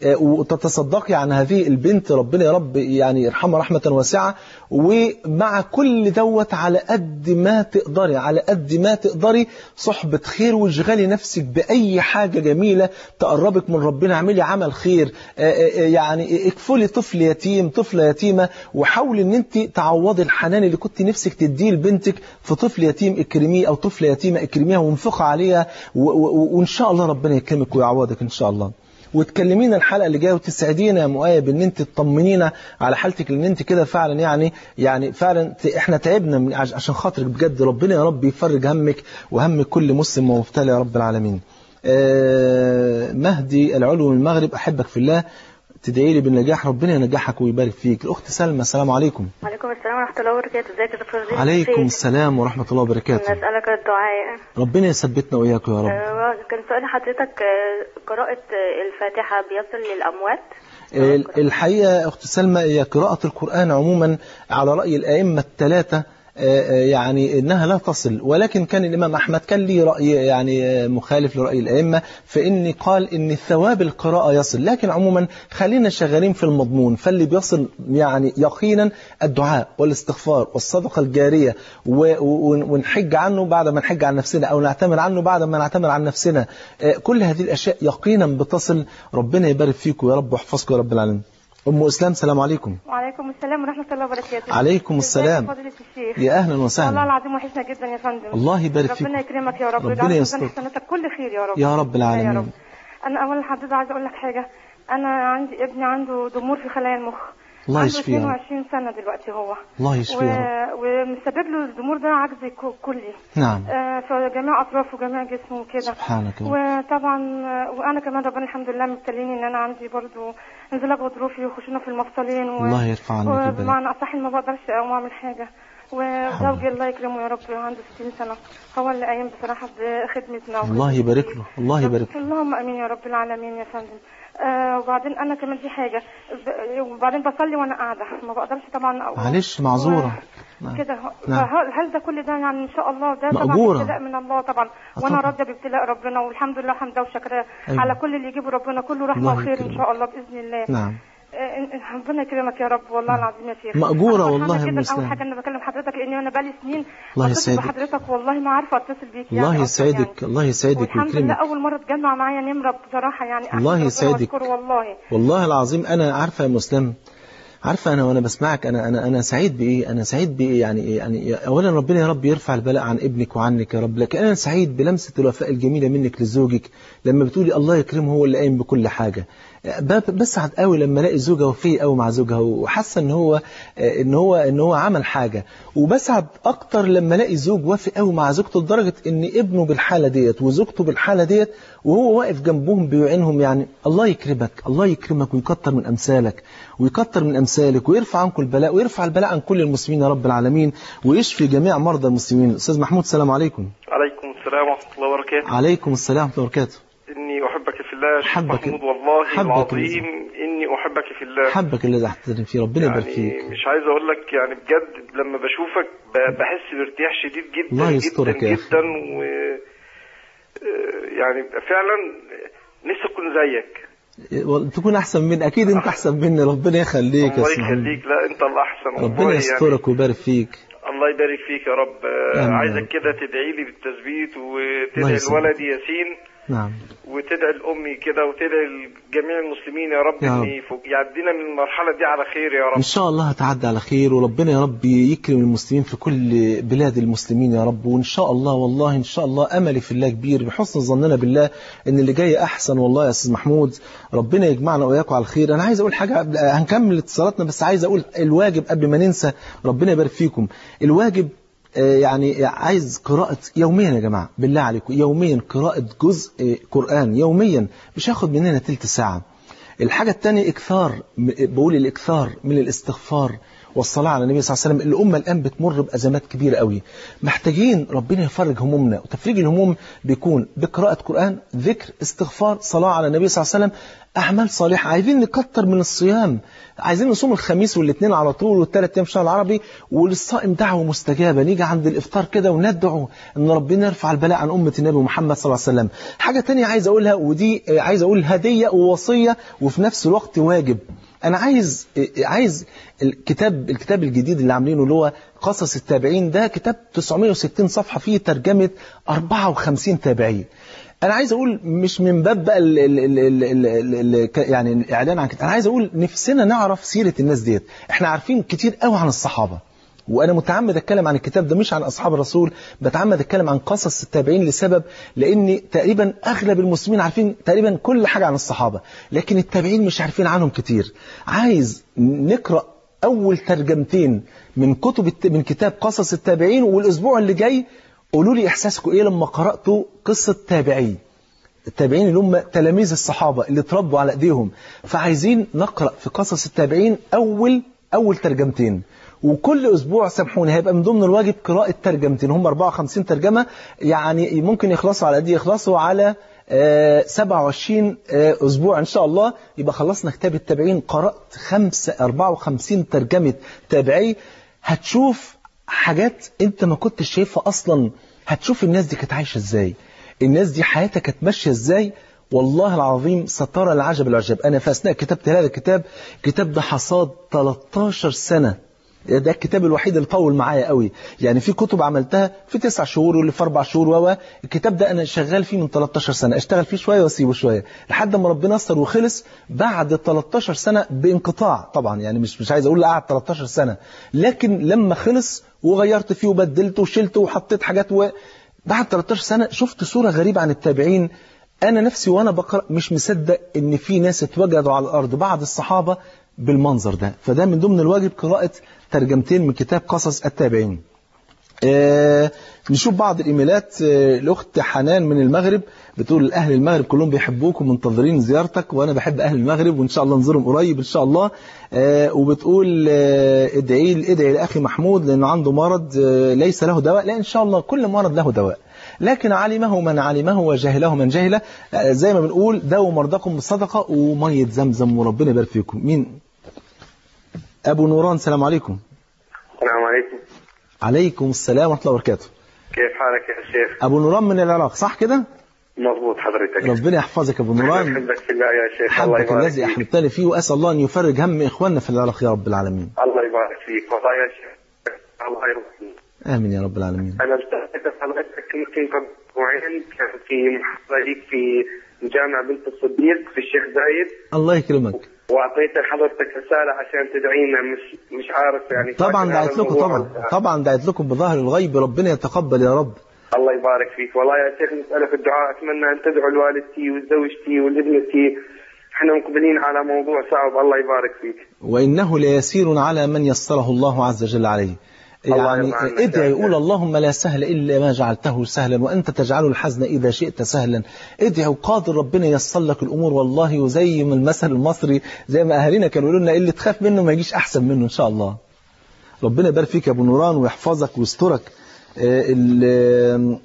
Speaker 2: وتتصدقي عن هذه البنت ربنا يا رب يعني يرحمها رحمة واسعة ومع كل دوت على قد ما تقدري على قد ما تقدري صحبة خير واشغلي نفسك بأي حاجة جميلة تقربك من ربنا اعملي عمل خير يعني اكفلي طفل يتيم طفلة يتيمة وحاولي ان انت تعوضي الحنان اللي كنت نفسك تديه لبنتك في طفل يتيم اكرميه او طفلة يتيمة اكرميها وانفقي عليها وان شاء الله ربنا يكرمك ويعوضك ان شاء الله وتكلمينا الحلقه اللي جايه وتسعدينا يا مؤية بان انت تطمنينا على حالتك لان انت كده فعلا يعني يعني فعلا احنا تعبنا من عشان خاطرك بجد ربنا يا رب يفرج همك وهم كل مسلم ومبتلى يا رب العالمين. آه مهدي العلو من المغرب احبك في الله تدعي لي بالنجاح ربنا ينجحك ويبارك فيك الاخت سلمى السلام عليكم
Speaker 5: وعليكم السلام ورحمه الله وبركاته ازيك يا دكتور زين
Speaker 2: عليكم السلام ورحمه الله وبركاته
Speaker 5: نسالك الدعاء
Speaker 2: ربنا يثبتنا واياكم يا رب
Speaker 5: آه، كان سؤال حضرتك آه، قراءه آه، الفاتحه بيصل للاموات
Speaker 2: الحقيقة أخت سلمى هي قراءة القرآن عموما على رأي الأئمة الثلاثة يعني انها لا تصل ولكن كان الامام احمد كان لي راي يعني مخالف لراي الائمه فاني قال ان ثواب القراءه يصل لكن عموما خلينا شغالين في المضمون فاللي بيصل يعني يقينا الدعاء والاستغفار والصدقه الجاريه ونحج عنه بعد ما نحج عن نفسنا او نعتمر عنه بعد ما نعتمر عن نفسنا كل هذه الاشياء يقينا بتصل ربنا يبارك فيكم يا رب ويحفظكم يا رب العالمين ام اسلام السلام عليكم
Speaker 5: وعليكم السلام ورحمه الله وبركاته
Speaker 2: عليكم السلام
Speaker 5: فضيله الشيخ
Speaker 2: يا اهلا وسهلا
Speaker 5: والله العظيم وحشنا جدا يا فندم
Speaker 2: الله يبارك فيك
Speaker 5: ربنا يكرمك يا رب
Speaker 2: ربنا
Speaker 5: ويجعل
Speaker 2: يستر.
Speaker 5: في حسناتك كل خير يا رب
Speaker 2: يا رب العالمين.
Speaker 5: يا رب انا اولا حضرتك عايزه اقول لك حاجه انا عندي ابني عنده ضمور في خلايا المخ
Speaker 2: الله
Speaker 5: عنده
Speaker 2: يشفيه يا رب
Speaker 5: 22 سنه دلوقتي هو
Speaker 2: الله يشفيه يا رب
Speaker 5: و... ومسبب له الضمور ده عجز ك- كلي
Speaker 2: نعم
Speaker 5: آه، في جميع اطرافه وجميع جسمه وكده
Speaker 2: سبحانك يا رب
Speaker 5: وطبعا آه، وانا كمان ربنا الحمد لله مبتليني ان انا عندي برضو انزلاق غضروفي وخشونه في المفصلين و...
Speaker 2: الله يرفع عنك البلاء
Speaker 5: وبمعنى اصح ما بقدرش اقوم اعمل حاجه وزوجي الله يكرمه يا رب عنده 60 سنة هو اللي قايم بصراحة بخدمتنا
Speaker 2: الله يبارك له الله يبارك له
Speaker 5: اللهم امين يا رب العالمين يا فندم آه وبعدين انا كمان دي حاجه ب- وبعدين بصلي وانا قاعده ما بقدرش طبعا أقوم.
Speaker 2: معلش معذورة
Speaker 5: و-
Speaker 2: نعم.
Speaker 5: كده
Speaker 2: نعم.
Speaker 5: فهل هل ده كل ده يعني ان شاء الله ده طبعا
Speaker 2: مأجورة.
Speaker 5: ابتلاء من الله طبعا
Speaker 2: آه
Speaker 5: وانا
Speaker 2: طبعا.
Speaker 5: راضيه بابتلاء ربنا والحمد لله حمدا وشكرا
Speaker 2: أيوة.
Speaker 5: على كل اللي يجيبه ربنا كله رحمه
Speaker 2: الله
Speaker 5: وخير ان
Speaker 2: يكرمك.
Speaker 5: شاء الله باذن الله
Speaker 2: نعم
Speaker 5: آه، إن- ربنا يكرمك يا رب والله العظيم يا شيخ
Speaker 2: مأجورة
Speaker 5: أنا
Speaker 2: والله
Speaker 5: فرحانة
Speaker 2: يا
Speaker 5: جدا
Speaker 2: مسلم.
Speaker 5: اول حاجه انا بكلم حضرتك لان انا بقالي سنين
Speaker 2: الله
Speaker 5: بتصل
Speaker 2: يسعدك.
Speaker 5: بحضرتك والله ما عارفه اتصل بيك
Speaker 2: الله
Speaker 5: يعني أصلاً يعني.
Speaker 2: يسعدك الله يسعدك
Speaker 5: والحمد لله
Speaker 2: ويكرمك
Speaker 5: اول مره تجمع معايا نمره بصراحه يعني أحمد
Speaker 2: الله
Speaker 5: ربنا
Speaker 2: يسعدك.
Speaker 5: وأشكره والله
Speaker 2: والله العظيم انا عارفه يا مسلم عارفه انا وانا بسمعك انا انا انا سعيد بايه انا سعيد بايه يعني إيه؟ يعني اولا ربنا يا رب يرفع البلاء عن ابنك وعنك يا رب لكن انا سعيد بلمسه الوفاء الجميله منك لزوجك لما بتقولي الله يكرمه هو اللي قايم بكل حاجه ب- بسعد قوي لما الاقي زوجها وفيه قوي مع زوجها وحاسه ان هو ان هو ان هو عمل حاجه وبسعد اكتر لما الاقي زوج وافي قوي مع زوجته لدرجه ان ابنه بالحاله ديت وزوجته بالحاله ديت وهو واقف جنبهم بيعينهم يعني الله يكرمك الله يكرمك ويكتر من امثالك ويكتر من امثالك ويرفع عنكم البلاء ويرفع البلاء عن كل المسلمين يا رب العالمين ويشفي جميع مرضى المسلمين استاذ محمود السلام عليكم
Speaker 6: عليكم السلام ورحمة الله وبركاته
Speaker 2: عليكم السلام ورحمه الله وبركاته
Speaker 6: إني أحبك في الله يا شيخ
Speaker 2: حبك-
Speaker 6: محمود والله
Speaker 2: حبك
Speaker 6: العظيم إني أحبك في الله
Speaker 2: حبك الذي احترم فيه ربنا يبارك
Speaker 6: يعني
Speaker 2: فيك
Speaker 6: مش عايز أقول لك يعني بجد لما بشوفك ب- بحس بارتياح شديد جدا
Speaker 2: الله يسترك
Speaker 6: جدا
Speaker 2: يا أخي.
Speaker 6: جدا و آه، يعني فعلا نفسي أكون زيك
Speaker 2: تكون احسن من اكيد انت احسن مني ربنا يخليك يا
Speaker 6: الله
Speaker 2: أستاذ محمود.
Speaker 6: يخليك لا أنت الأحسن والله
Speaker 2: ربنا
Speaker 6: يعني.
Speaker 2: يسترك ويبارك فيك
Speaker 6: الله يبارك فيك يا رب آه،
Speaker 2: آمين.
Speaker 6: عايزك كده تدعي لي بالتثبيت
Speaker 2: الله
Speaker 6: وتدعي
Speaker 2: يسلمك.
Speaker 6: لولدي ياسين
Speaker 2: نعم
Speaker 6: وتدعي لأمي كده وتدعي لجميع المسلمين يا رب
Speaker 2: يا
Speaker 6: إن
Speaker 2: رب.
Speaker 6: يفوق- يعدينا من المرحلة دي على خير يا رب
Speaker 2: ان شاء الله هتعدي على خير وربنا يا رب يكرم المسلمين في كل بلاد المسلمين يا رب وان شاء الله والله ان شاء الله املي في الله كبير بحسن ظننا بالله ان اللي جاي احسن والله يا استاذ محمود ربنا يجمعنا واياكم على الخير انا عايز اقول حاجه قبل هنكمل اتصالاتنا بس عايز اقول الواجب قبل ما ننسى ربنا يبارك فيكم الواجب آه، يعني عايز قراءة يوميا يا جماعة بالله عليكم يوميا قراءة جزء آه، قرآن يوميا مش هياخد مننا تلت ساعة الحاجة الثانية إكثار م- بقول الإكثار من الاستغفار والصلاة على النبي صلى الله عليه وسلم الأمة الآن بتمر بأزمات كبيرة قوي محتاجين ربنا يفرج همومنا وتفريج الهموم بيكون بقراءة قرآن ذكر استغفار صلاة على النبي صلى الله عليه وسلم أعمال صالحة عايزين نكتر من الصيام عايزين نصوم الخميس والاثنين على طول والثلاث أيام في الشهر العربي وللصائم دعوة مستجابة نيجي عند الإفطار كده وندعو إن ربنا يرفع البلاء عن أمة النبي محمد صلى الله عليه وسلم حاجة تانية عايز أقولها ودي آه، عايز أقول هدية ووصية وفي نفس الوقت واجب انا عايز عايز الكتاب الكتاب الجديد اللي عاملينه اللي هو قصص التابعين ده كتاب 960 صفحه فيه ترجمه 54 تابعي انا عايز اقول مش من باب بقى ال ال ال ال ال ال ال يعني الاعلان عن كتاب انا عايز اقول نفسنا نعرف سيره الناس ديت احنا عارفين كتير قوي عن الصحابه وانا متعمد اتكلم عن الكتاب ده مش عن اصحاب الرسول بتعمد اتكلم عن قصص التابعين لسبب لان تقريبا اغلب المسلمين عارفين تقريبا كل حاجه عن الصحابه لكن التابعين مش عارفين عنهم كتير عايز نقرا اول ترجمتين من كتب الت... من كتاب قصص التابعين والاسبوع اللي جاي قولوا لي احساسكم ايه لما قراتوا قصه تابعين التابعين اللي هم تلاميذ الصحابه اللي اتربوا على ايديهم فعايزين نقرا في قصص التابعين اول اول ترجمتين وكل اسبوع سامحوني هيبقى من ضمن الواجب قراءه ترجمتين هم 54 ترجمه يعني ممكن يخلصوا على قد إيه؟ يخلصوا على آه، 27 آه، اسبوع ان شاء الله يبقى خلصنا كتاب التابعين قرات خمسة 54 ترجمه تابعي هتشوف حاجات انت ما كنتش شايفها اصلا هتشوف الناس دي كانت عايشه ازاي الناس دي حياتها كانت ماشيه ازاي والله العظيم سترى العجب العجاب انا في اثناء كتابه هذا الكتاب الكتاب ده حصاد 13 سنه ده الكتاب الوحيد اللي طول معايا قوي يعني في كتب عملتها في تسع شهور واللي في اربع شهور و الكتاب ده انا شغال فيه من 13 سنه اشتغل فيه شويه واسيبه شويه لحد ما ربنا يسر وخلص بعد 13 سنه بانقطاع طبعا يعني مش مش عايز اقول قعد 13 سنه لكن لما خلص وغيرت فيه وبدلت وشلت وحطيت حاجات و... بعد 13 سنه شفت صوره غريبه عن التابعين انا نفسي وانا بقرا مش مصدق ان في ناس اتوجدوا على الارض بعد الصحابه بالمنظر ده فده من ضمن الواجب قراءه ترجمتين من كتاب قصص التابعين آه نشوف بعض الايميلات آه الاخت حنان من المغرب بتقول اهل المغرب كلهم بيحبوك ومنتظرين زيارتك وانا بحب اهل المغرب وان شاء الله نزورهم قريب ان شاء الله آه وبتقول آه ادعي ادعي لاخي محمود لانه عنده مرض آه ليس له دواء لا ان شاء الله كل مرض له دواء لكن علمه من علمه وجهله من جهله آه زي ما بنقول داووا مرضاكم بالصدقه وميه زمزم وربنا يبارك فيكم مين ابو نوران السلام عليكم
Speaker 6: السلام عليكم
Speaker 2: عليكم السلام ورحمه الله وبركاته
Speaker 6: كيف حالك يا شيخ
Speaker 2: ابو نوران من العراق صح كده
Speaker 6: مضبوط حضرتك
Speaker 2: ربنا يحفظك يا ابو نوران
Speaker 6: احبك في الله يا شيخ الله
Speaker 2: حبك
Speaker 6: يبارك
Speaker 2: الذي
Speaker 6: فيك
Speaker 2: احببتني فيه واسال الله ان يفرج هم اخواننا في العراق يا رب العالمين
Speaker 6: الله يبارك فيك والله يا شيخ الله يرحمك
Speaker 2: امين يا رب العالمين
Speaker 6: انا استاذن حضرتك يمكن قبل اسبوعين كان في محاضره ليك في جامع بنت الصديق في الشيخ زايد
Speaker 2: الله يكرمك
Speaker 6: واعطيت لحضرتك رساله عشان تدعينا مش مش عارف يعني
Speaker 2: طبعا
Speaker 6: فاكر هذا
Speaker 2: دعيت لكم
Speaker 6: الموضوع
Speaker 2: طبعا
Speaker 6: ولا-
Speaker 2: طبعا دعيت لكم بظهر الغيب ربنا يتقبل يا رب
Speaker 6: الله يبارك فيك والله يا شيخ نسألك الدعاء أتمنى أن تدعو لوالدتي وزوجتي ولابنتي احنا مقبلين على موضوع صعب الله يبارك فيك
Speaker 2: وانه ليسير على من يسره الله عز وجل عليه
Speaker 6: الله
Speaker 2: يعني
Speaker 6: يرضى عنك
Speaker 2: ادعي
Speaker 6: يا
Speaker 2: يقول
Speaker 6: شيخ.
Speaker 2: اللهم لا سهل الا ما جعلته سهلا وانت تجعل الحزن اذا شئت سهلا ادعي وقادر ربنا ييسر لك الامور والله وزي ما المثل المصري زي ما اهالينا كانوا يقولوا لنا اللي تخاف منه ما يجيش احسن منه ان شاء الله ربنا يبارك فيك يا ابو نوران ويحفظك ويسترك آه، ال-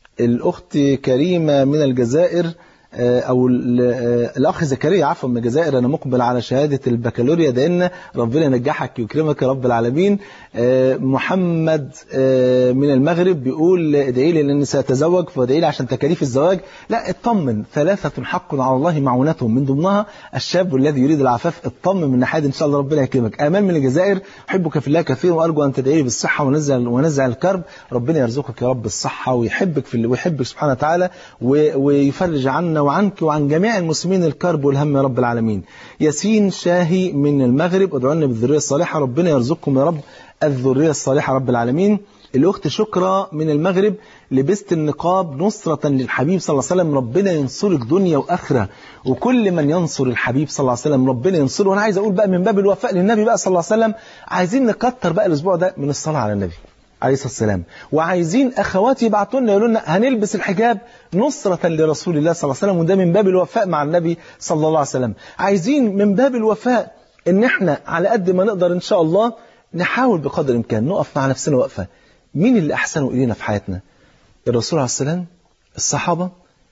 Speaker 2: الأخت كريمة من الجزائر آه، أو ال- آه، الأخ زكريا عفوا من الجزائر أنا مقبل على شهادة البكالوريا ده إن ربنا ينجحك ويكرمك يا رب العالمين آه، محمد آه، من المغرب بيقول ادعي لي لأني سأتزوج فادعي لي عشان تكاليف الزواج لا اطمن ثلاثة حق على الله معونتهم من ضمنها الشاب الذي يريد العفاف اطمن من ناحية إن شاء الله ربنا يكرمك آمال من الجزائر أحبك في الله كثيرا وأرجو أن تدعي لي بالصحة ونزع ونزع الكرب ربنا يرزقك يا رب الصحة ويحبك في الله ويحبك سبحانه وتعالى و- ويفرج عنا وعنك وعن جميع المسلمين الكرب والهم يا رب العالمين ياسين شاهي من المغرب ادعوا لنا بالذرية الصالحة ربنا يرزقكم يا رب الذرية الصالحة رب العالمين الأخت شكرا من المغرب لبست النقاب نصرة للحبيب صلى الله عليه وسلم ربنا ينصرك دنيا وآخرة وكل من ينصر الحبيب صلى الله عليه وسلم ربنا ينصره وأنا عايز أقول بقى من باب الوفاء للنبي بقى صلى الله عليه وسلم عايزين نكتر بقى الأسبوع ده من الصلاة على النبي عليه الصلاة والسلام وعايزين أخواتي يبعتوا لنا يقولوا لنا هنلبس الحجاب نصرة لرسول الله صلى الله عليه وسلم وده من باب الوفاء مع النبي صلى الله عليه وسلم عايزين من باب الوفاء إن إحنا على قد ما نقدر إن شاء الله نحاول بقدر الإمكان نقف مع نفسنا وقفة مين اللي أحسنوا إلينا في حياتنا الرسول عليه السلام الصحابة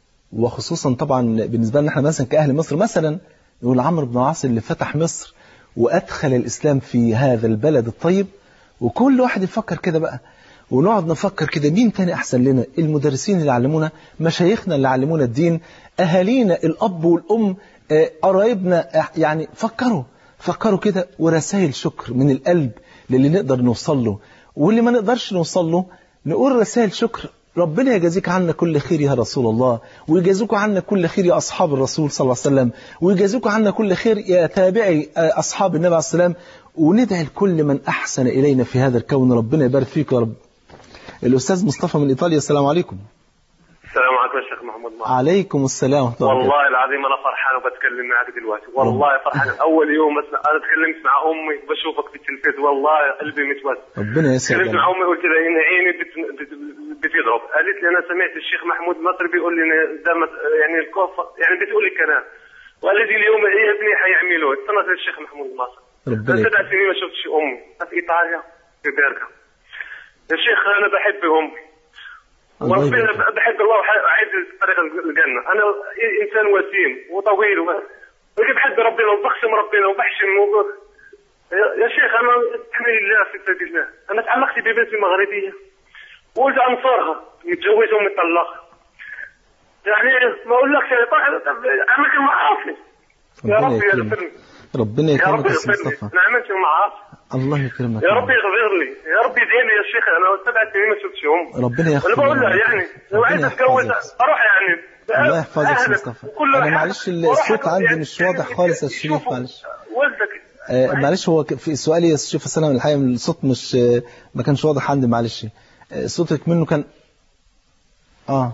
Speaker 2: وخصوصا طبعا بالنسبة لنا احنا مثلا كأهل مصر مثلا نقول عمرو بن العاص اللي فتح مصر وأدخل الإسلام في هذا البلد الطيب وكل واحد يفكر كده بقى ونقعد نفكر كده مين تاني أحسن لنا المدرسين اللي علمونا مشايخنا اللي علمونا الدين أهالينا الأب والأم آه، قرايبنا آه، يعني فكروا فكروا كده ورسائل شكر من القلب للي نقدر نوصل له واللي ما نقدرش نوصل له نقول رسائل شكر ربنا يجازيك عنا كل خير يا رسول الله ويجازيكم عنا كل خير يا أصحاب الرسول صلى الله عليه وسلم ويجازيكم عنا كل خير يا تابعي آه، أصحاب النبي عليه السلام وندعي لكل من أحسن إلينا في هذا الكون ربنا يبارك فيك يا رب الأستاذ مصطفى من إيطاليا السلام عليكم
Speaker 6: السلام عليكم يا شيخ محمد معك.
Speaker 2: عليكم السلام ورحمة الله وبركاته.
Speaker 6: والله العظيم انا فرحان وبتكلم معك دلوقتي والله فرحان اول يوم بس انا تكلمت مع امي بشوفك في التلفاز والله قلبي متوسع
Speaker 2: ربنا يسعدك
Speaker 6: تكلمت مع امي قلت لها ان عيني بت... بت... بتضرب قالت لي انا سمعت الشيخ محمود مصري بيقول لي إن ده مت... يعني الكوفه يعني بتقول لي كلام وقالت لي اليوم يا ابني حيعملوا استنى الشيخ محمود مصري
Speaker 2: ربنا
Speaker 6: انا سبع
Speaker 2: يكرمك.
Speaker 6: سنين ما شفتش امي في ايطاليا في بيرجا يا شيخ انا بحب امي
Speaker 2: الله
Speaker 6: وربنا
Speaker 2: يبارك فيك.
Speaker 6: بحب الله وعايز طريق الجنة أنا إنسان وسيم وطويل وبحب بحب ربنا وبخشم ربنا وبحشم و... يا يا شيخ أنا استحمل الله في سبيل الله أنا تعلقت ببنت مغربية وقلت أنصارها متجوزة ومطلقة يعني ما أقولكش يعني طبعا أماكن معاصي يا
Speaker 2: ربنا
Speaker 6: رب
Speaker 2: يكرمك
Speaker 6: يغفر لي
Speaker 2: ربنا
Speaker 6: يا رب
Speaker 2: يكرمك يا أستاذ
Speaker 6: يغفر لي
Speaker 2: مصطفى
Speaker 6: أنا عملت معاصي
Speaker 2: الله يكرمك
Speaker 6: يا
Speaker 2: يا
Speaker 6: رب يغفر لي يا رب يدعي لي يا شيخ أنا سبع سنين ما شفتش أمي
Speaker 2: ربنا يغفر
Speaker 6: انا بقول
Speaker 2: لنا.
Speaker 6: لها يعني لو
Speaker 2: ربنا
Speaker 6: عايز اتجوز
Speaker 2: يحفظك.
Speaker 6: اروح يعني
Speaker 2: الله يحفظك يا
Speaker 6: أهلك
Speaker 2: مصطفى.
Speaker 6: وكل
Speaker 2: أنا
Speaker 6: حاجة.
Speaker 2: معلش
Speaker 6: وأروح
Speaker 2: الصوت عندي
Speaker 6: يعني
Speaker 2: مش واضح خالص يا شريف،
Speaker 6: يشوفوا
Speaker 2: معلش.
Speaker 6: والدك
Speaker 2: آه معلش هو ك- في سؤالي يا شيخ السلام الحقيقة من الصوت مش آه ما كانش واضح عندي معلش آه صوتك منه كان اه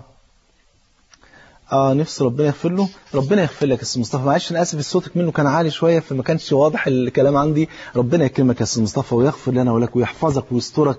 Speaker 2: اه نفسي ربنا يغفر له ربنا يغفر لك يا استاذ مصطفى معلش انا اسف صوتك منه كان عالي شويه فما كانش واضح الكلام عندي ربنا يكرمك يا استاذ مصطفى ويغفر لنا ولك ويحفظك ويسترك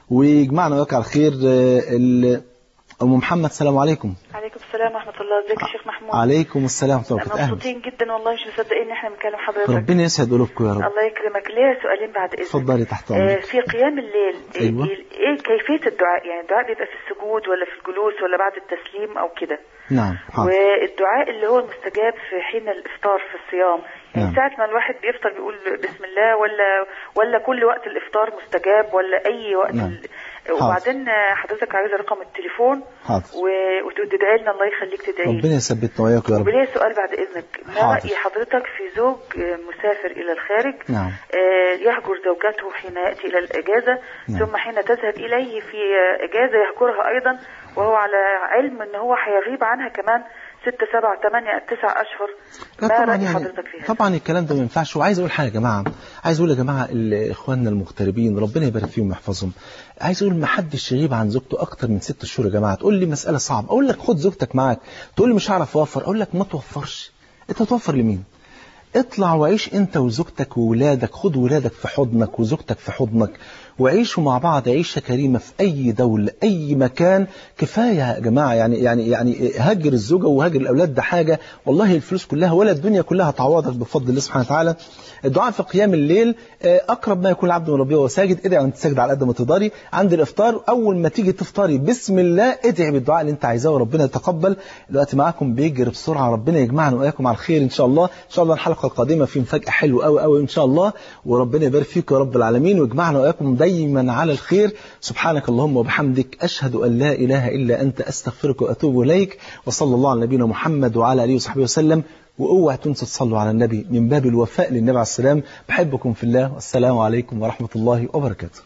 Speaker 2: ويجمعنا وياك على الخير آه، ال- ام محمد السلام عليكم
Speaker 7: عليكم السلام ورحمة الله ازيك يا شيخ محمود
Speaker 2: عليكم السلام ورحمه الله وبركاته أهلا.
Speaker 7: مبسوطين جدا والله مش مصدقين ان احنا بنكلم حضرتك
Speaker 2: ربنا يسعد قلوبكم يا رب
Speaker 7: الله يكرمك ليا سؤالين بعد اذنك
Speaker 2: اتفضلي تحت
Speaker 7: آه
Speaker 2: امرك
Speaker 7: في قيام الليل إيه-
Speaker 2: أيوة.
Speaker 7: ايه إيه كيفية الدعاء يعني الدعاء بيبقى في السجود ولا في الجلوس ولا بعد التسليم او كده
Speaker 2: نعم حاضر
Speaker 7: والدعاء اللي هو المستجاب في حين الافطار في الصيام يعني
Speaker 2: نعم.
Speaker 7: ساعة ما الواحد بيفطر بيقول بسم الله ولا ولا كل وقت الافطار مستجاب ولا اي وقت
Speaker 2: نعم.
Speaker 7: ال... وبعدين آه، حضرتك عايزة رقم التليفون
Speaker 2: حاضر
Speaker 7: و... وتدعي لنا الله يخليك تدعي لي.
Speaker 2: ربنا يثبتنا وياك يا رب
Speaker 7: وليه سؤال بعد إذنك ما
Speaker 2: حاضر.
Speaker 7: رأي حضرتك في زوج آه، مسافر إلى الخارج
Speaker 2: نعم
Speaker 7: آه، يهجر زوجته حين يأتي إلى الإجازة
Speaker 2: نعم.
Speaker 7: ثم حين تذهب إليه في آه، إجازة يهجرها أيضا وهو على علم أن هو هيغيب عنها كمان ستة سبعة ثمانية تسعة أشهر
Speaker 2: لا
Speaker 7: ما
Speaker 2: طبعا
Speaker 7: رأي
Speaker 2: يعني
Speaker 7: حضرتك في هذا؟
Speaker 2: طبعا الكلام ده ما ينفعش وعايز اقول حاجه يا جماعه عايز اقول يا جماعه ال- اخواننا المغتربين ربنا يبارك فيهم ويحفظهم عايز اقول ما حدش يغيب عن زوجته اكتر من ست شهور يا جماعه تقول لي مساله صعبه اقول لك خد زوجتك معاك تقول لي مش هعرف اوفر اقول لك ما توفرش انت توفر لمين اطلع وعيش انت وزوجتك وولادك خد ولادك في حضنك وزوجتك في حضنك وعيشوا مع بعض عيشة كريمة في أي دولة أي مكان كفاية يا جماعة يعني يعني يعني هجر الزوجة وهجر الأولاد ده حاجة والله الفلوس كلها ولا الدنيا كلها تعوضك بفضل الله سبحانه وتعالى الدعاء في قيام الليل آه، أقرب ما يكون العبد من ربه وهو ساجد ادعي وأنت ساجد على قد ما تقدري عند الإفطار أول ما تيجي تفطري بسم الله ادعي بالدعاء اللي أنت عايزاه وربنا يتقبل الوقت معاكم بيجري بسرعة ربنا يجمعنا وإياكم على الخير إن شاء الله إن شاء الله الحلقة القادمة في مفاجأة حلوة قوي قوي إن شاء الله وربنا يبارك فيك يا رب العالمين ويجمعنا وإياكم دايما على الخير سبحانك اللهم وبحمدك أشهد أن لا إله إلا أنت أستغفرك وأتوب إليك وصلى الله على نبينا محمد وعلى آله وصحبه وسلم واوعى تنسوا تصلوا على النبي من باب الوفاء للنبي عليه السلام بحبكم في الله والسلام عليكم ورحمة الله وبركاته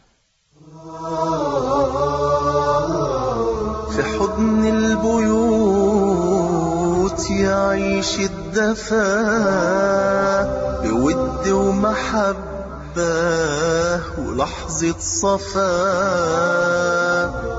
Speaker 1: في حضن البيوت يعيش الدفا بود ومحبة ولحظة صفا